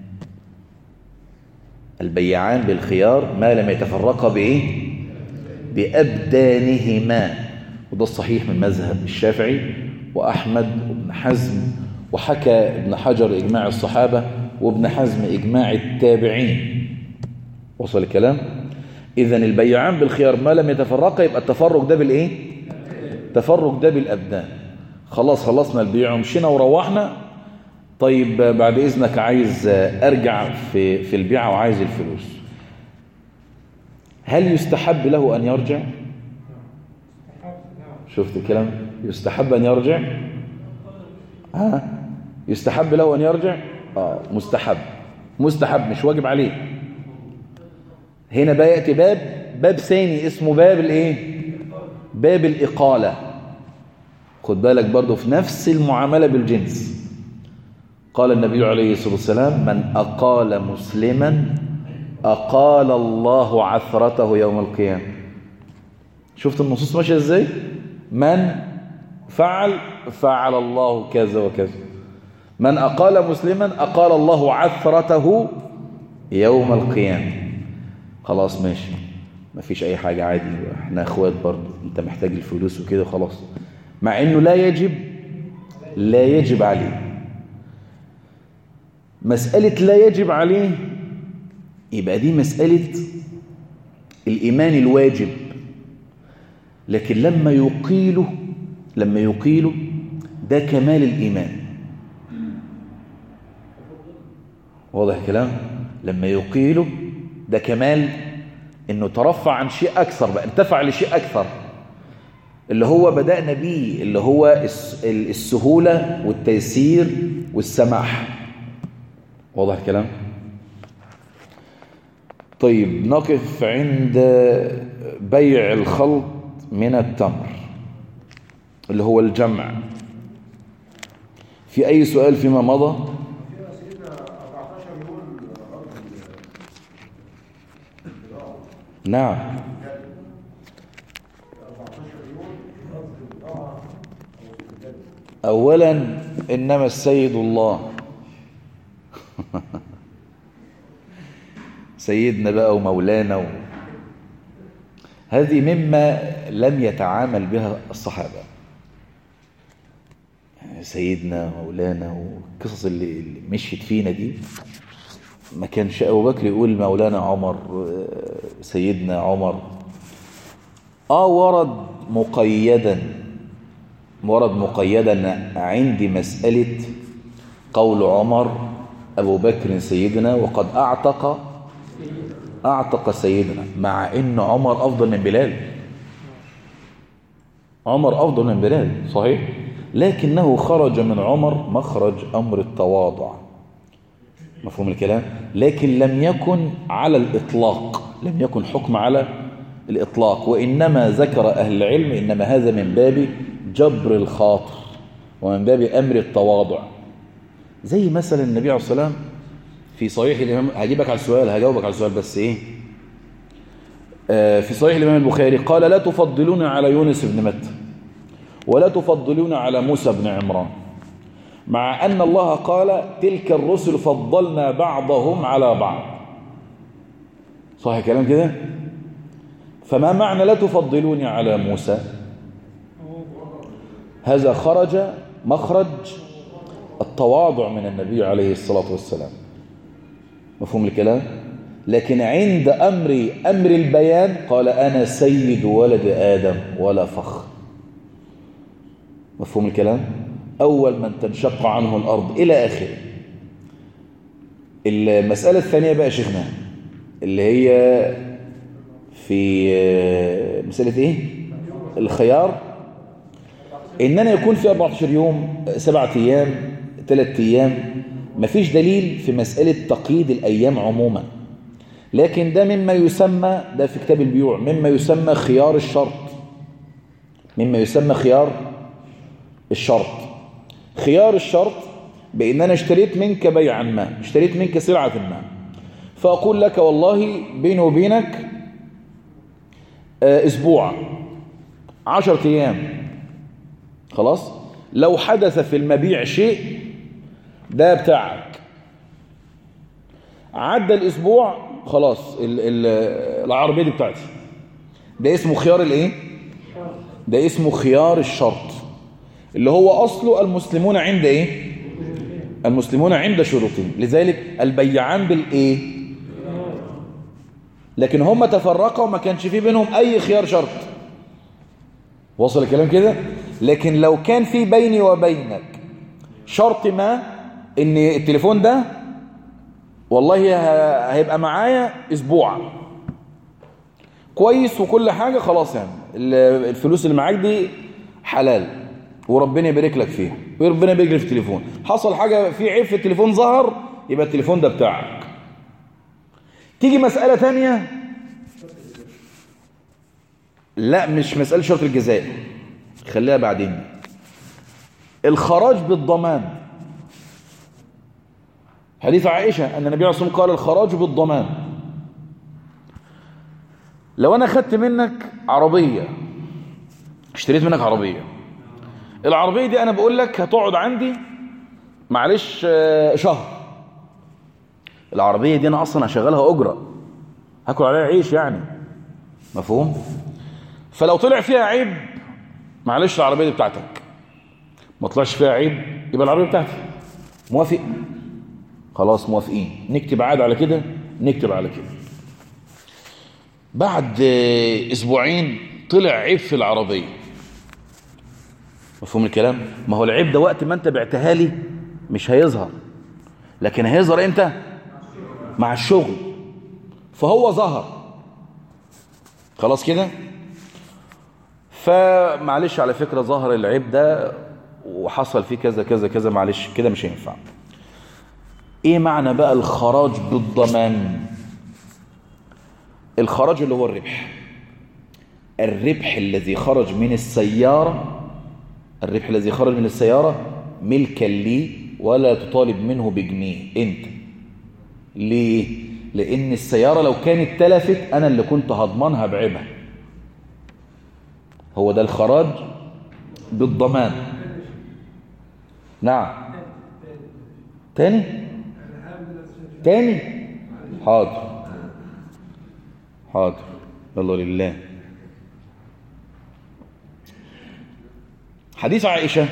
البيعان بالخيار ما لم يتفرقا بإيه؟ بأبدانهما وده الصحيح من مذهب الشافعي وأحمد وابن حزم وحكى ابن حجر إجماع الصحابة وابن حزم إجماع التابعين وصل الكلام؟ إذا البيعان بالخيار ما لم يتفرقا يبقى التفرق ده بالإيه؟ التفرق ده بالأبدان خلاص خلصنا البيع ومشينا وروحنا طيب بعد إذنك عايز أرجع في, في البيعة وعايز الفلوس هل يستحب له أن يرجع؟ شفت الكلام؟ يستحب أن يرجع؟ ها؟ يستحب له أن يرجع؟ آه مستحب مستحب مش واجب عليه هنا بقى يأتي باب باب ثاني اسمه باب الايه باب الإقالة خد بالك برضو في نفس المعاملة بالجنس قال النبي عليه الصلاة والسلام من أقال مسلما أقال الله عثرته يوم القيامة شفت النصوص ماشية ازاي من فعل فعل الله كذا وكذا من أقال مسلما أقال الله عثرته يوم القيامة خلاص ماشي مفيش أي حاجة عادي احنا اخوات برضو انت محتاج الفلوس وكده خلاص مع انه لا يجب لا يجب عليه مسألة لا يجب عليه يبقى دي مسألة الإيمان الواجب لكن لما يقيله لما يقيله ده كمال الإيمان واضح الكلام لما يقيله ده كمال انه ترفع عن شيء اكثر بقى ارتفع لشيء اكثر اللي هو بدأنا بيه اللي هو السهولة والتيسير والسماح واضح الكلام طيب نقف عند بيع الخلط من التمر اللي هو الجمع في أي سؤال فيما مضى نعم أولا إنما السيد الله سيدنا بقى ومولانا و... هذه مما لم يتعامل بها الصحابة سيدنا مولانا والقصص اللي, اللي مشيت فينا دي ما كانش أبو بكر يقول مولانا عمر سيدنا عمر آه ورد مقيدا ورد مقيدا عندي مسألة قول عمر أبو بكر سيدنا وقد أعتق أعتق سيدنا مع إن عمر أفضل من بلال عمر أفضل من بلال صحيح لكنه خرج من عمر مخرج أمر التواضع مفهوم الكلام لكن لم يكن على الإطلاق لم يكن حكم على الإطلاق وإنما ذكر أهل العلم إنما هذا من باب جبر الخاطر ومن باب أمر التواضع زي مثلا النبي عليه الصلاة والسلام في صحيح الإمام هجيبك على السؤال هجاوبك على السؤال بس إيه آه في صحيح الإمام البخاري قال لا تفضلون على يونس بن متى ولا تفضلون على موسى بن عمران مع أن الله قال تلك الرسل فضلنا بعضهم على بعض صح كلام كده فما معنى لا تفضلوني على موسى هذا خرج مخرج التواضع من النبي عليه الصلاة والسلام مفهوم الكلام لكن عند أمر أمر البيان قال أنا سيد ولد آدم ولا فخر مفهوم الكلام أول من تنشق عنه الأرض إلى آخره المسألة الثانية بقى شيخنا اللي هي في مسألة إيه الخيار إن أنا يكون في 14 يوم سبعة أيام ثلاثة أيام مفيش دليل في مسألة تقييد الأيام عموما لكن ده مما يسمى ده في كتاب البيوع مما يسمى خيار الشرط مما يسمى خيار الشرط خيار الشرط بأن أنا اشتريت منك بيعا ما اشتريت منك سلعة ما فأقول لك والله بيني وبينك أسبوع عشرة أيام خلاص لو حدث في المبيع شيء ده بتاعك عدى الأسبوع خلاص ال ال العربية دي بتاعتي ده اسمه خيار الايه ده اسمه خيار الشرط اللي هو أصله المسلمون عند ايه المسلمون عند شروطهم لذلك البيعان بالايه لكن هم تفرقوا وما كانش في بينهم اي خيار شرط وصل الكلام كده لكن لو كان في بيني وبينك شرط ما ان التليفون ده والله هيبقى معايا اسبوع كويس وكل حاجة خلاص يعني الفلوس اللي معاك دي حلال وربنا يبارك لك فيها وربنا يبارك لك في التليفون حصل حاجة في عيب في التليفون ظهر يبقى التليفون ده بتاعك تيجي مسألة تانية لا مش مسألة شرط الجزاء خليها بعدين الخراج بالضمان حديث عائشة أن النبي عليه الصلاة والسلام قال الخراج بالضمان لو أنا خدت منك عربية اشتريت منك عربية العربية دي أنا بقول لك هتقعد عندي معلش شهر العربية دي أنا أصلا هشغلها أجرة هاكل عليها عيش يعني مفهوم فلو طلع فيها عيب معلش العربية دي بتاعتك ما طلعش فيها عيب يبقى العربية بتاعتي موافق خلاص موافقين نكتب عاد على كده نكتب على كده بعد اسبوعين طلع عيب في العربية مفهوم الكلام ما هو العيب ده وقت ما انت بعتها لي مش هيظهر لكن هيظهر امتى مع الشغل فهو ظهر خلاص كده فمعلش على فكرة ظهر العيب ده وحصل فيه كذا كذا كذا معلش كده مش هينفع ايه معنى بقى الخراج بالضمان الخراج اللي هو الربح الربح الذي خرج من السيارة الربح الذي خرج من السيارة ملكا لي ولا تطالب منه بجنيه انت ليه لان السيارة لو كانت تلفت انا اللي كنت هضمنها بعيبها هو ده الخراج بالضمان نعم تاني تاني حاضر حاضر يلا لله حديث عائشة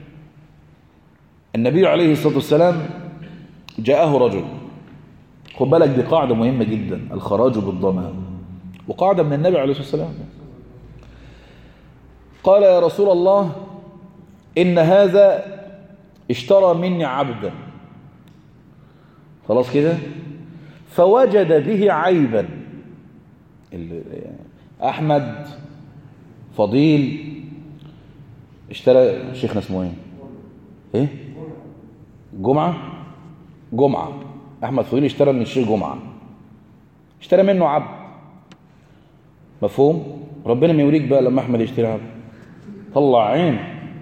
النبي عليه الصلاة والسلام جاءه رجل خد بالك دي قاعدة مهمة جدا الخراج بالضمان وقاعدة من النبي عليه الصلاة والسلام قال يا رسول الله إن هذا اشترى مني عبدا خلاص كده فوجد به عيبا أحمد فضيل اشترى شيخنا اسمه ايه ايه جمعة جمعة احمد فضيل اشترى من الشيخ جمعة اشترى منه عبد مفهوم ربنا ما يوريك بقى لما احمد يشتري عبد طلع عين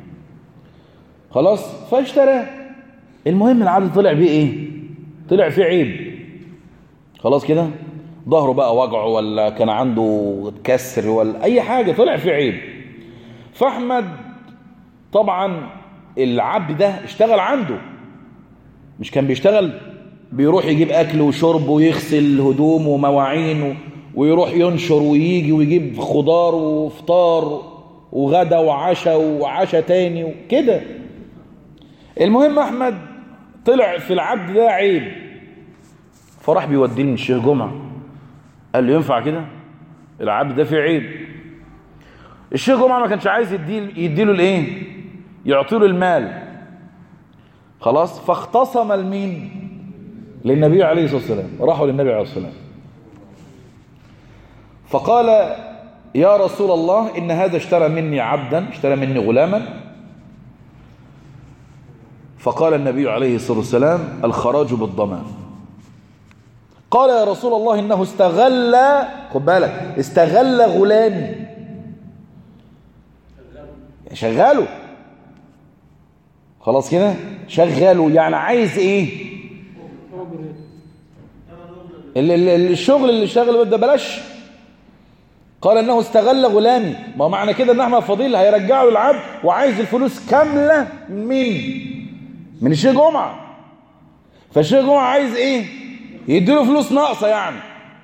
خلاص فاشترى المهم العبد طلع بيه ايه طلع فيه عيب خلاص كده ظهره بقى وجعه ولا كان عنده كسر ولا اي حاجة طلع فيه عيب فاحمد طبعا العبد ده اشتغل عنده مش كان بيشتغل بيروح يجيب اكل وشرب ويغسل هدوم ومواعين ويروح ينشر ويجي ويجيب خضار وفطار وغدا وعشاء وعشاء تاني وكده المهم احمد طلع في العبد ده عيب فراح بيوديه من الشيخ جمعه قال له ينفع كده العبد ده فيه عيب الشيخ جمعه ما كانش عايز يديله يديله الايه يعطي له المال خلاص فاختصم المين للنبي عليه الصلاه والسلام راحوا للنبي عليه الصلاه والسلام فقال يا رسول الله إن هذا اشترى مني عبدا اشترى مني غلاما فقال النبي عليه الصلاة والسلام الخراج بالضمان قال يا رسول الله إنه استغل خد بالك استغل غلامي شغاله خلاص كده شغاله يعني عايز ايه الشغل اللي شغله ده بلاش قال انه استغل غلامي ما معنى كده ان احمد فضيل هيرجعه للعبد وعايز الفلوس كامله من مين من الشيخ جمعه فالشيخ جمعه عايز ايه يديله فلوس ناقصه يعني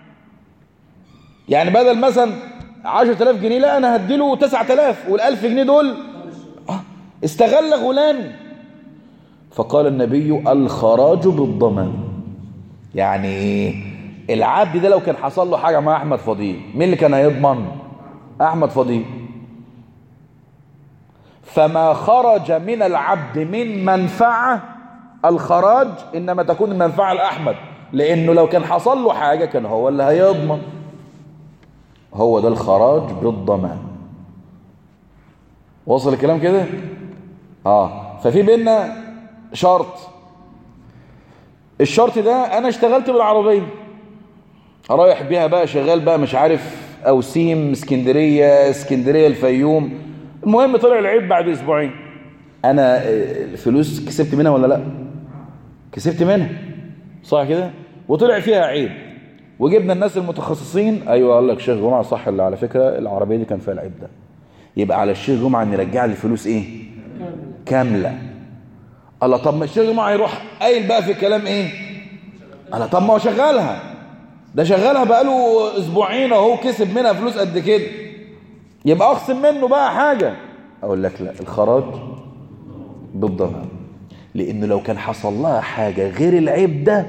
يعني بدل مثلا 10000 جنيه لا انا هديله 9000 وال1000 جنيه دول استغل غلامي فقال النبي الخراج بالضمان يعني ايه العبد ده لو كان حصل له حاجة مع أحمد فضيل مين اللي كان هيضمن أحمد فضيل فما خرج من العبد من منفعة الخراج إنما تكون المنفعة لأحمد لأنه لو كان حصل له حاجة كان هو اللي هيضمن هو ده الخراج بالضمان وصل الكلام كده اه ففي بينا شرط الشرط ده انا اشتغلت بالعربيه رايح بيها بقى شغال بقى مش عارف اوسيم اسكندريه اسكندريه الفيوم المهم طلع العيب بعد اسبوعين انا الفلوس كسبت منها ولا لا كسبت منها صح كده وطلع فيها عيب وجبنا الناس المتخصصين ايوه قال لك شيخ جمعه صح اللي على فكره العربيه دي كان فيها العيب ده يبقى على الشيخ جمعه ان يرجع لي الفلوس ايه كامله الله طب ما الشيخ جمعه يروح قايل بقى في الكلام ايه الله طب ما هو شغالها ده شغالها بقاله اسبوعين اهو كسب منها فلوس قد كده يبقى اخصم منه بقى حاجة اقول لك لا الخراج بالضمان لانه لو كان حصل لها حاجة غير العيب ده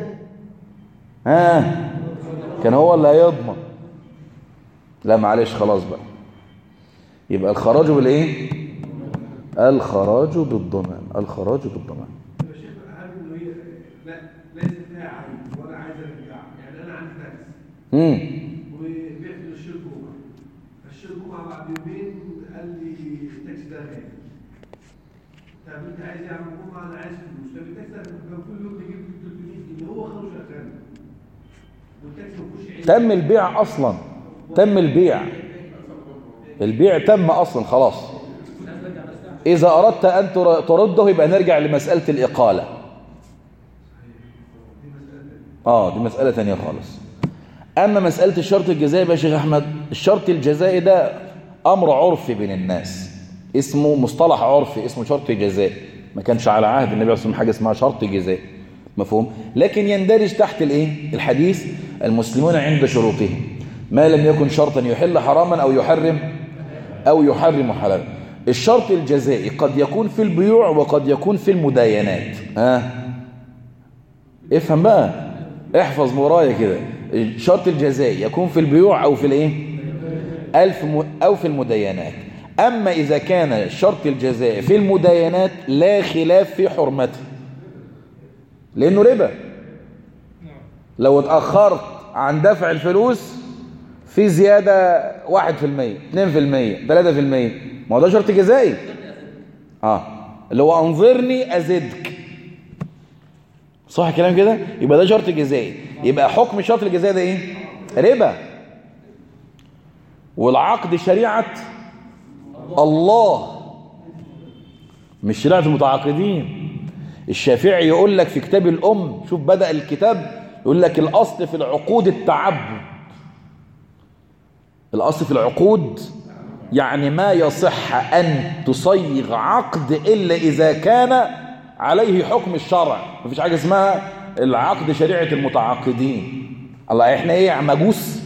ها كان هو اللي هيضمن لا معلش خلاص بقى يبقى الخراج بالايه الخراج بالضمان الخراج بالضمان امم وبعت للشيخ جمعه فالشيخ جمعه بعد يومين قال لي التاكسي ده غالي طب انت عايز يا عم جمعه انا عايز فلوس طب التاكسي ده كان كل يوم بيجيب 300 جنيه هو خده شغال والتاكسي ما فيهوش تم البيع اصلا تم البيع البيع تم اصلا خلاص اذا اردت ان ترده يبقى نرجع لمساله الاقاله اه دي مساله ثانيه خالص أما مسألة الشرط الجزائي يا شيخ أحمد الشرط الجزائي ده أمر عرفي بين الناس اسمه مصطلح عرفي اسمه شرط جزائي ما كانش على عهد النبي عليه الصلاة حاجة اسمها شرط جزائي مفهوم لكن يندرج تحت الايه الحديث المسلمون عند شروطهم ما لم يكن شرطا يحل حراما أو يحرم أو يحرم حلالا الشرط الجزائي قد يكون في البيوع وقد يكون في المداينات ها افهم بقى احفظ ورايا كده الشرط الجزائي يكون في البيوع أو في الايه ألف م... أو في المداينات أما إذا كان الشرط الجزائي في المداينات لا خلاف في حرمته لأنه ربا لو اتأخرت عن دفع الفلوس في زيادة 1% 2% 3% ما هو ده شرط جزائي اه اللي هو انظرني ازدك صح كلام كده يبقى ده شرط جزائي يبقى حكم الشرط الجزائي ده ايه ربا والعقد شريعة الله مش شريعة المتعاقدين الشافعي يقول لك في كتاب الأم شوف بدأ الكتاب يقول لك الأصل في العقود التعبد الأصل في العقود يعني ما يصح أن تصيغ عقد إلا إذا كان عليه حكم الشرع مفيش حاجة اسمها العقد شريعة المتعاقدين الله احنا ايه مجوس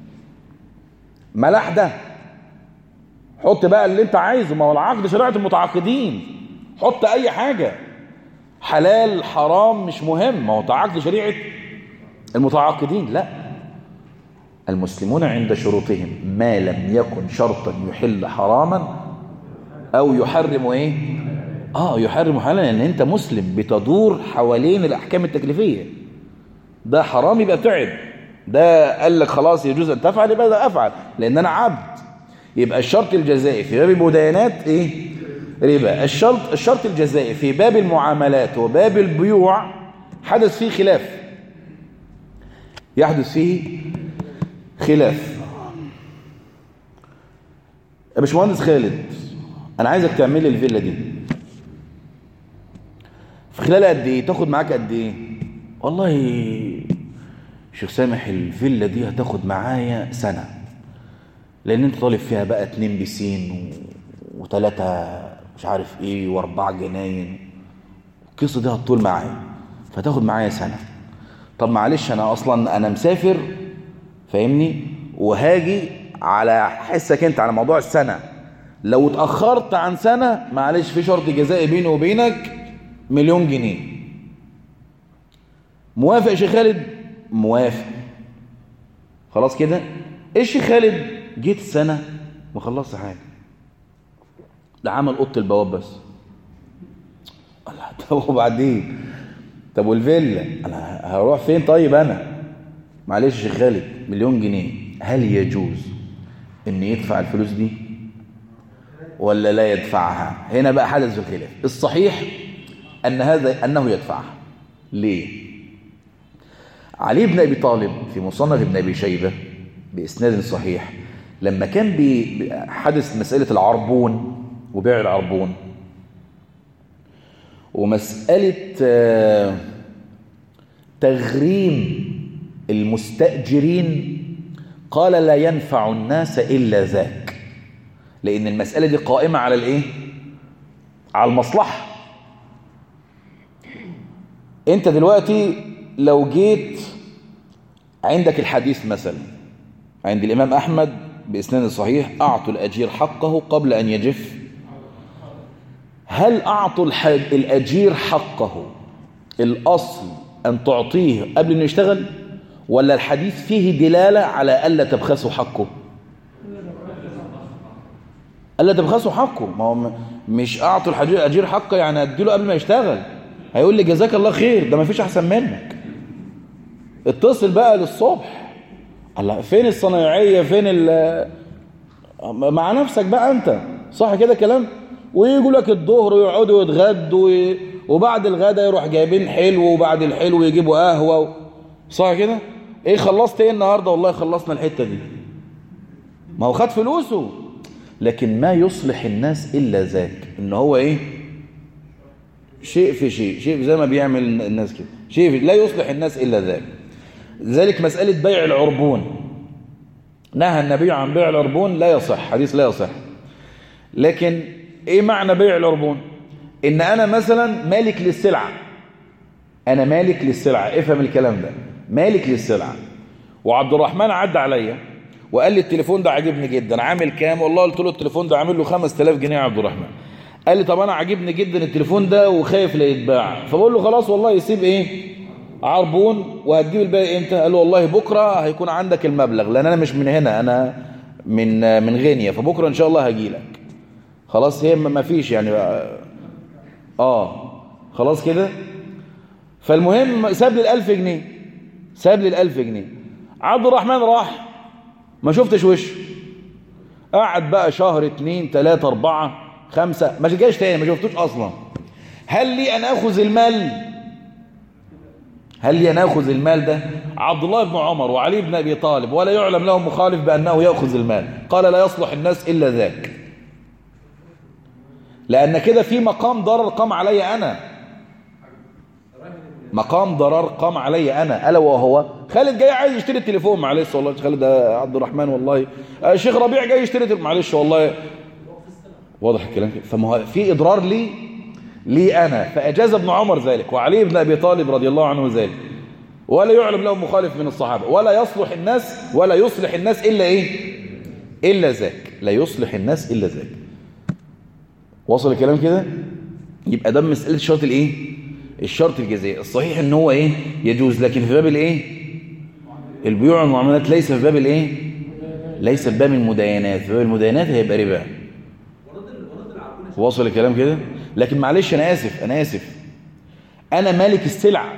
ملاح ده حط بقى اللي انت عايزه ما هو العقد شريعة المتعاقدين حط اي حاجة حلال حرام مش مهم ما هو عقد شريعة المتعاقدين لا المسلمون عند شروطهم ما لم يكن شرطا يحل حراما او يحرم ايه اه يحرم حلالا لان انت مسلم بتدور حوالين الاحكام التكليفيه ده حرام يبقى ابتعد ده قال لك خلاص يجوز ان تفعل يبقى ده افعل لان انا عبد يبقى الشرط الجزائي في باب المداينات ايه ربا الشرط الشرط الجزائي في باب المعاملات وباب البيوع حدث فيه خلاف يحدث فيه خلاف يا باشمهندس خالد انا عايزك تعمل لي الفيلا دي في خلال قد ايه تاخد معاك قد ايه والله شيخ سامح الفيلا دي هتاخد معايا سنه لان انت طالب فيها بقى اتنين بيسين وثلاثه مش عارف ايه واربعه جناين القصه دي هتطول معايا فتاخد معايا سنه طب معلش انا اصلا انا مسافر فاهمني وهاجي على حسك انت على موضوع السنه لو اتاخرت عن سنه معلش في شرط جزائي بيني وبينك مليون جنيه موافق يا شيخ خالد موافق خلاص كده ايه الشيخ خالد جيت سنه ما خلصت حاجه ده عمل اوضه البواب بس الله طب وبعدين طب والفيلا انا هروح فين طيب انا معلش يا شيخ خالد مليون جنيه هل يجوز ان يدفع الفلوس دي ولا لا يدفعها هنا بقى حدث الخلاف الصحيح ان هذا انه يدفعها ليه علي بن ابي طالب في مصنف ابن ابي شيبه باسناد صحيح لما كان حدث مساله العربون وبيع العربون ومساله تغريم المستأجرين قال لا ينفع الناس إلا ذاك لأن المسألة دي قائمة على الإيه؟ على المصلحة أنت دلوقتي لو جيت عندك الحديث مثلا عند الإمام أحمد بإسناد صحيح أعطوا الأجير حقه قبل أن يجف هل أعطوا الأجير حقه الأصل أن تعطيه قبل أن يشتغل ولا الحديث فيه دلالة على ألا تبخسوا حقه ألا تبخسوا حقه ما هو مش أعطوا الأجير حقه يعني أديله قبل ما يشتغل هيقول لي جزاك الله خير ده ما فيش أحسن منك اتصل بقى للصبح الله فين الصنايعية فين ال مع نفسك بقى أنت صح كده كلام ويجوا لك الظهر ويقعدوا يتغدوا وبعد الغدا يروح جايبين حلو وبعد الحلو يجيبوا قهوة صح كده ايه خلصت ايه النهاردة والله خلصنا الحتة دي ما هو خد فلوسه لكن ما يصلح الناس إلا ذاك ان هو ايه شيء في شيء شيء زي ما بيعمل الناس كده شيء في لا يصلح الناس إلا ذاك ذلك مسألة بيع العربون نهى النبي عن بيع العربون لا يصح حديث لا يصح لكن ايه معنى بيع العربون ان انا مثلا مالك للسلعة انا مالك للسلعة افهم الكلام ده مالك للسلعة وعبد الرحمن عدى عليا وقال لي التليفون ده عاجبني جدا عامل كام والله قلت له التليفون ده عامل له 5000 جنيه يا عبد الرحمن قال لي طب انا عاجبني جدا التليفون ده وخايف لا يتباع فبقول له خلاص والله يسيب ايه عربون وهتجيب الباقي امتى قال له والله بكره هيكون عندك المبلغ لان انا مش من هنا انا من من غينيا فبكره ان شاء الله هجي لك خلاص هي ما فيش يعني بقى اه خلاص كده فالمهم ساب لي الألف جنيه ساب لي الألف جنيه عبد الرحمن راح ما شفتش وشه قعد بقى شهر اتنين تلاتة اربعة خمسة ما جاش تاني ما شفتوش اصلا هل لي ان اخذ المال هل لي ان اخذ المال ده عبد الله بن عمر وعلي بن ابي طالب ولا يعلم له مخالف بانه ياخذ المال قال لا يصلح الناس الا ذاك لان كده في مقام ضرر قام علي انا مقام ضرر قام علي انا الا وهو خالد جاي عايز يشتري التليفون معلش والله خالد عبد الرحمن والله الشيخ ربيع جاي يشتري التليفون معلش والله واضح الكلام كده فما في اضرار لي لي انا فاجاز ابن عمر ذلك وعلي بن ابي طالب رضي الله عنه ذلك ولا يعلم له مخالف من الصحابه ولا يصلح الناس ولا يصلح الناس الا ايه الا ذاك لا يصلح الناس الا ذاك وصل الكلام كده يبقى ده مساله الشرط الايه الشرط الجزائي الصحيح ان هو ايه يجوز لكن في باب الايه البيوع والمعاملات ليس في باب الايه ليس في باب المداينات في باب المداينات هيبقى ربا واصل الكلام كده لكن معلش انا اسف انا اسف انا مالك السلعه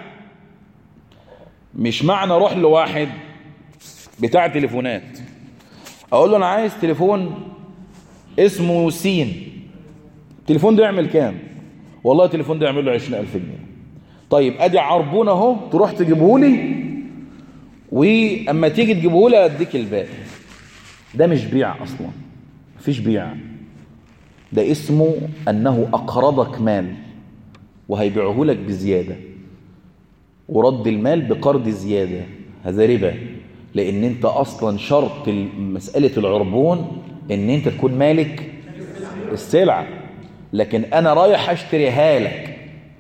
مش معنى اروح لواحد بتاع تليفونات اقول له انا عايز تليفون اسمه سين التليفون ده يعمل كام والله التليفون ده يعمل له 20000 جنيه طيب ادي عربون اهو تروح تجيبه لي واما تيجي تجيبه لي اديك الباقي ده مش بيع اصلا مفيش بيع ده اسمه انه اقرضك مال وهيبيعه لك بزياده ورد المال بقرض زياده هذا ربا لان انت اصلا شرط مساله العربون ان انت تكون مالك السلعه لكن انا رايح اشتريها لك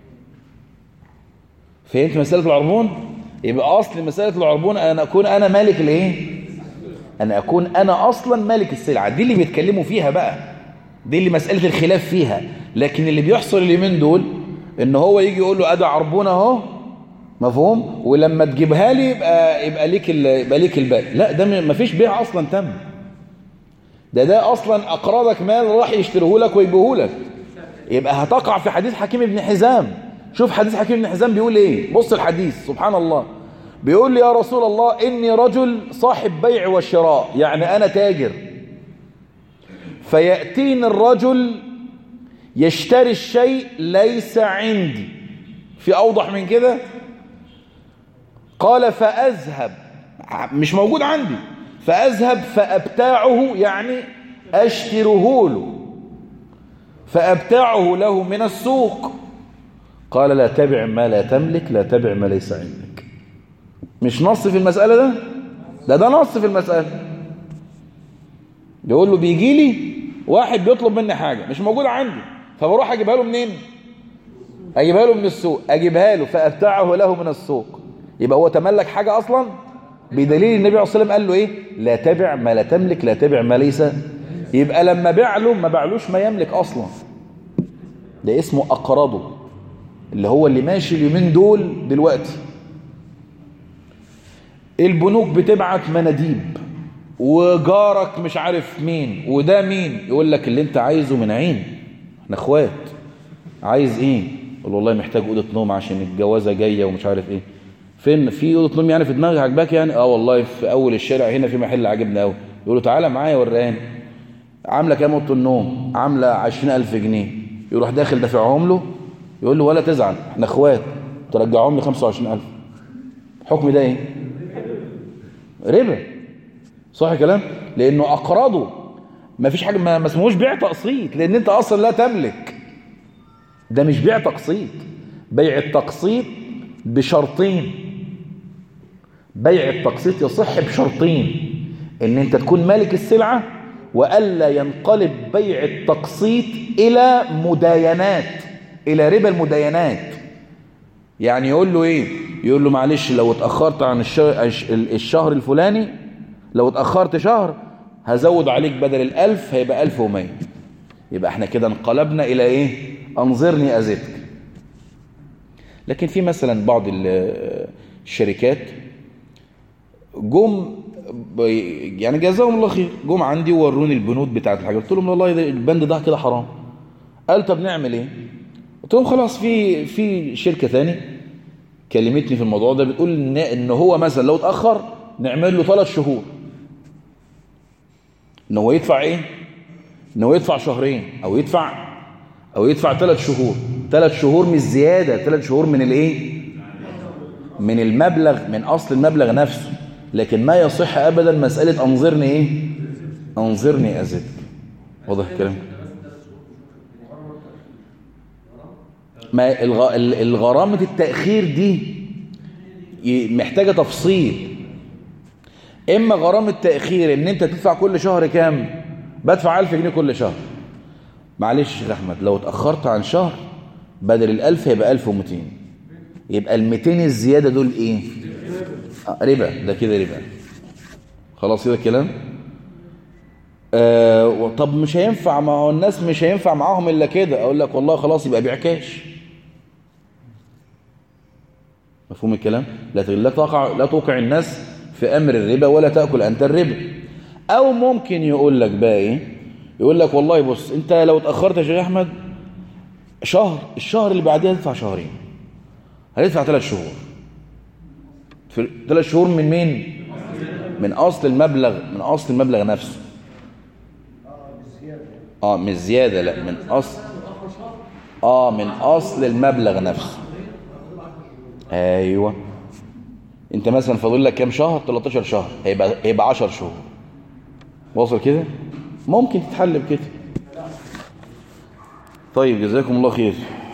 فهمت مساله العربون يبقى اصل مساله العربون ان اكون انا مالك الايه ان اكون انا اصلا مالك السلعه دي اللي بيتكلموا فيها بقى دي اللي مساله الخلاف فيها لكن اللي بيحصل اليومين دول ان هو يجي يقول له ادي عربون اهو مفهوم ولما تجيبها لي يبقى يبقى ليك يبقى ليك الباقي لا ده ما فيش بيع اصلا تم ده ده اصلا اقرضك مال راح يشتريه لك ويبيه لك يبقى هتقع في حديث حكيم بن حزام شوف حديث حكيم بن حزام بيقول ايه بص الحديث سبحان الله بيقول لي يا رسول الله اني رجل صاحب بيع وشراء يعني انا تاجر فيأتيني الرجل يشتري الشيء ليس عندي في اوضح من كده قال فاذهب مش موجود عندي فاذهب فابتاعه يعني اشتره له فابتاعه له من السوق قال لا تبع ما لا تملك لا تبع ما ليس عندك مش نص في المسألة ده ده ده نص في المسألة يقول له بيجي لي واحد بيطلب مني حاجة مش موجودة عندي فبروح اجيبها له منين اجيبها له من السوق اجيبها له فابتاعه له من السوق يبقى هو تملك حاجة اصلا بدليل النبي عليه الصلاة والسلام قال له ايه لا تبع ما لا تملك لا تبع ما ليس يبقى لما باع له ما باعلوش ما يملك اصلا ده اسمه اقرضه اللي هو اللي ماشي اليومين دول دلوقتي البنوك بتبعت مناديب وجارك مش عارف مين وده مين يقول لك اللي انت عايزه من عين احنا اخوات عايز ايه يقول والله محتاج اوضه نوم عشان الجوازه جايه ومش عارف ايه فين في اوضه نوم يعني في دماغك عجباك يعني اه والله في اول الشارع هنا في محل عجبنا قوي يقول له تعالى معايا وراني عامله كام اوضه النوم عامله 20000 جنيه يروح داخل دافعهم له يقول له ولا تزعل احنا اخوات ترجعهم لي 25000 حكم ده ايه ربا صح كلام لانه اقرضه ما فيش حاجه ما اسمهوش بيع تقسيط لان انت اصلا لا تملك ده مش بيع تقسيط بيع التقسيط بشرطين بيع التقسيط يصح بشرطين ان انت تكون مالك السلعه والا ينقلب بيع التقسيط الى مداينات الى ربا المداينات يعني يقول له ايه يقول له معلش لو اتاخرت عن الشهر, الشهر الفلاني لو اتأخرت شهر هزود عليك بدل الألف هيبقى ألف ومية يبقى احنا كده انقلبنا إلى إيه أنظرني أزدك لكن في مثلا بعض ال- الشركات جم ب- يعني جزاهم الله خير جم عندي ووروني البنود بتاعت الحاجة قلت لهم والله ده البند ده كده حرام قال طب نعمل ايه قلت لهم خلاص في في شركة ثاني كلمتني في الموضوع ده بتقول ان ان هو مثلا لو اتاخر نعمل له ثلاث شهور ان هو يدفع ايه ان هو يدفع شهرين او يدفع او يدفع ثلاث شهور ثلاث شهور مش زياده ثلاث شهور من الايه من المبلغ من اصل المبلغ نفسه لكن ما يصح ابدا مساله انظرني ايه انظرني ازد واضح الكلام ما الغ... ال- الغرامة التأخير دي ي- محتاجة تفصيل إما غرامة تأخير إن أنت تدفع كل شهر كام بدفع ألف جنيه كل شهر معلش يا شيخ أحمد لو اتأخرت عن شهر بدل الألف هيبقى ألف ومتين يبقى المتين الزيادة دول إيه آه، ربا ده كده ربا خلاص كده الكلام آه طب مش هينفع ما هو الناس مش هينفع معاهم إلا كده أقول لك والله خلاص يبقى بيع كاش مفهوم الكلام لا لا تقع لا توقع الناس في امر الربا ولا تاكل انت الربا او ممكن يقول لك بقى ايه يقول لك والله بص انت لو اتاخرت يا شيخ احمد شهر الشهر اللي بعديه هتدفع شهرين هتدفع ثلاث شهور في ثلاث شهور من مين من اصل المبلغ من اصل المبلغ نفسه اه مش زياده لا من اصل اه من اصل المبلغ نفسه ايوه انت مثلا فاضل لك كام شهر 13 شهر هيبقى هيبقى 10 شهور واصل كده ممكن تتحل بكده طيب جزاكم الله خير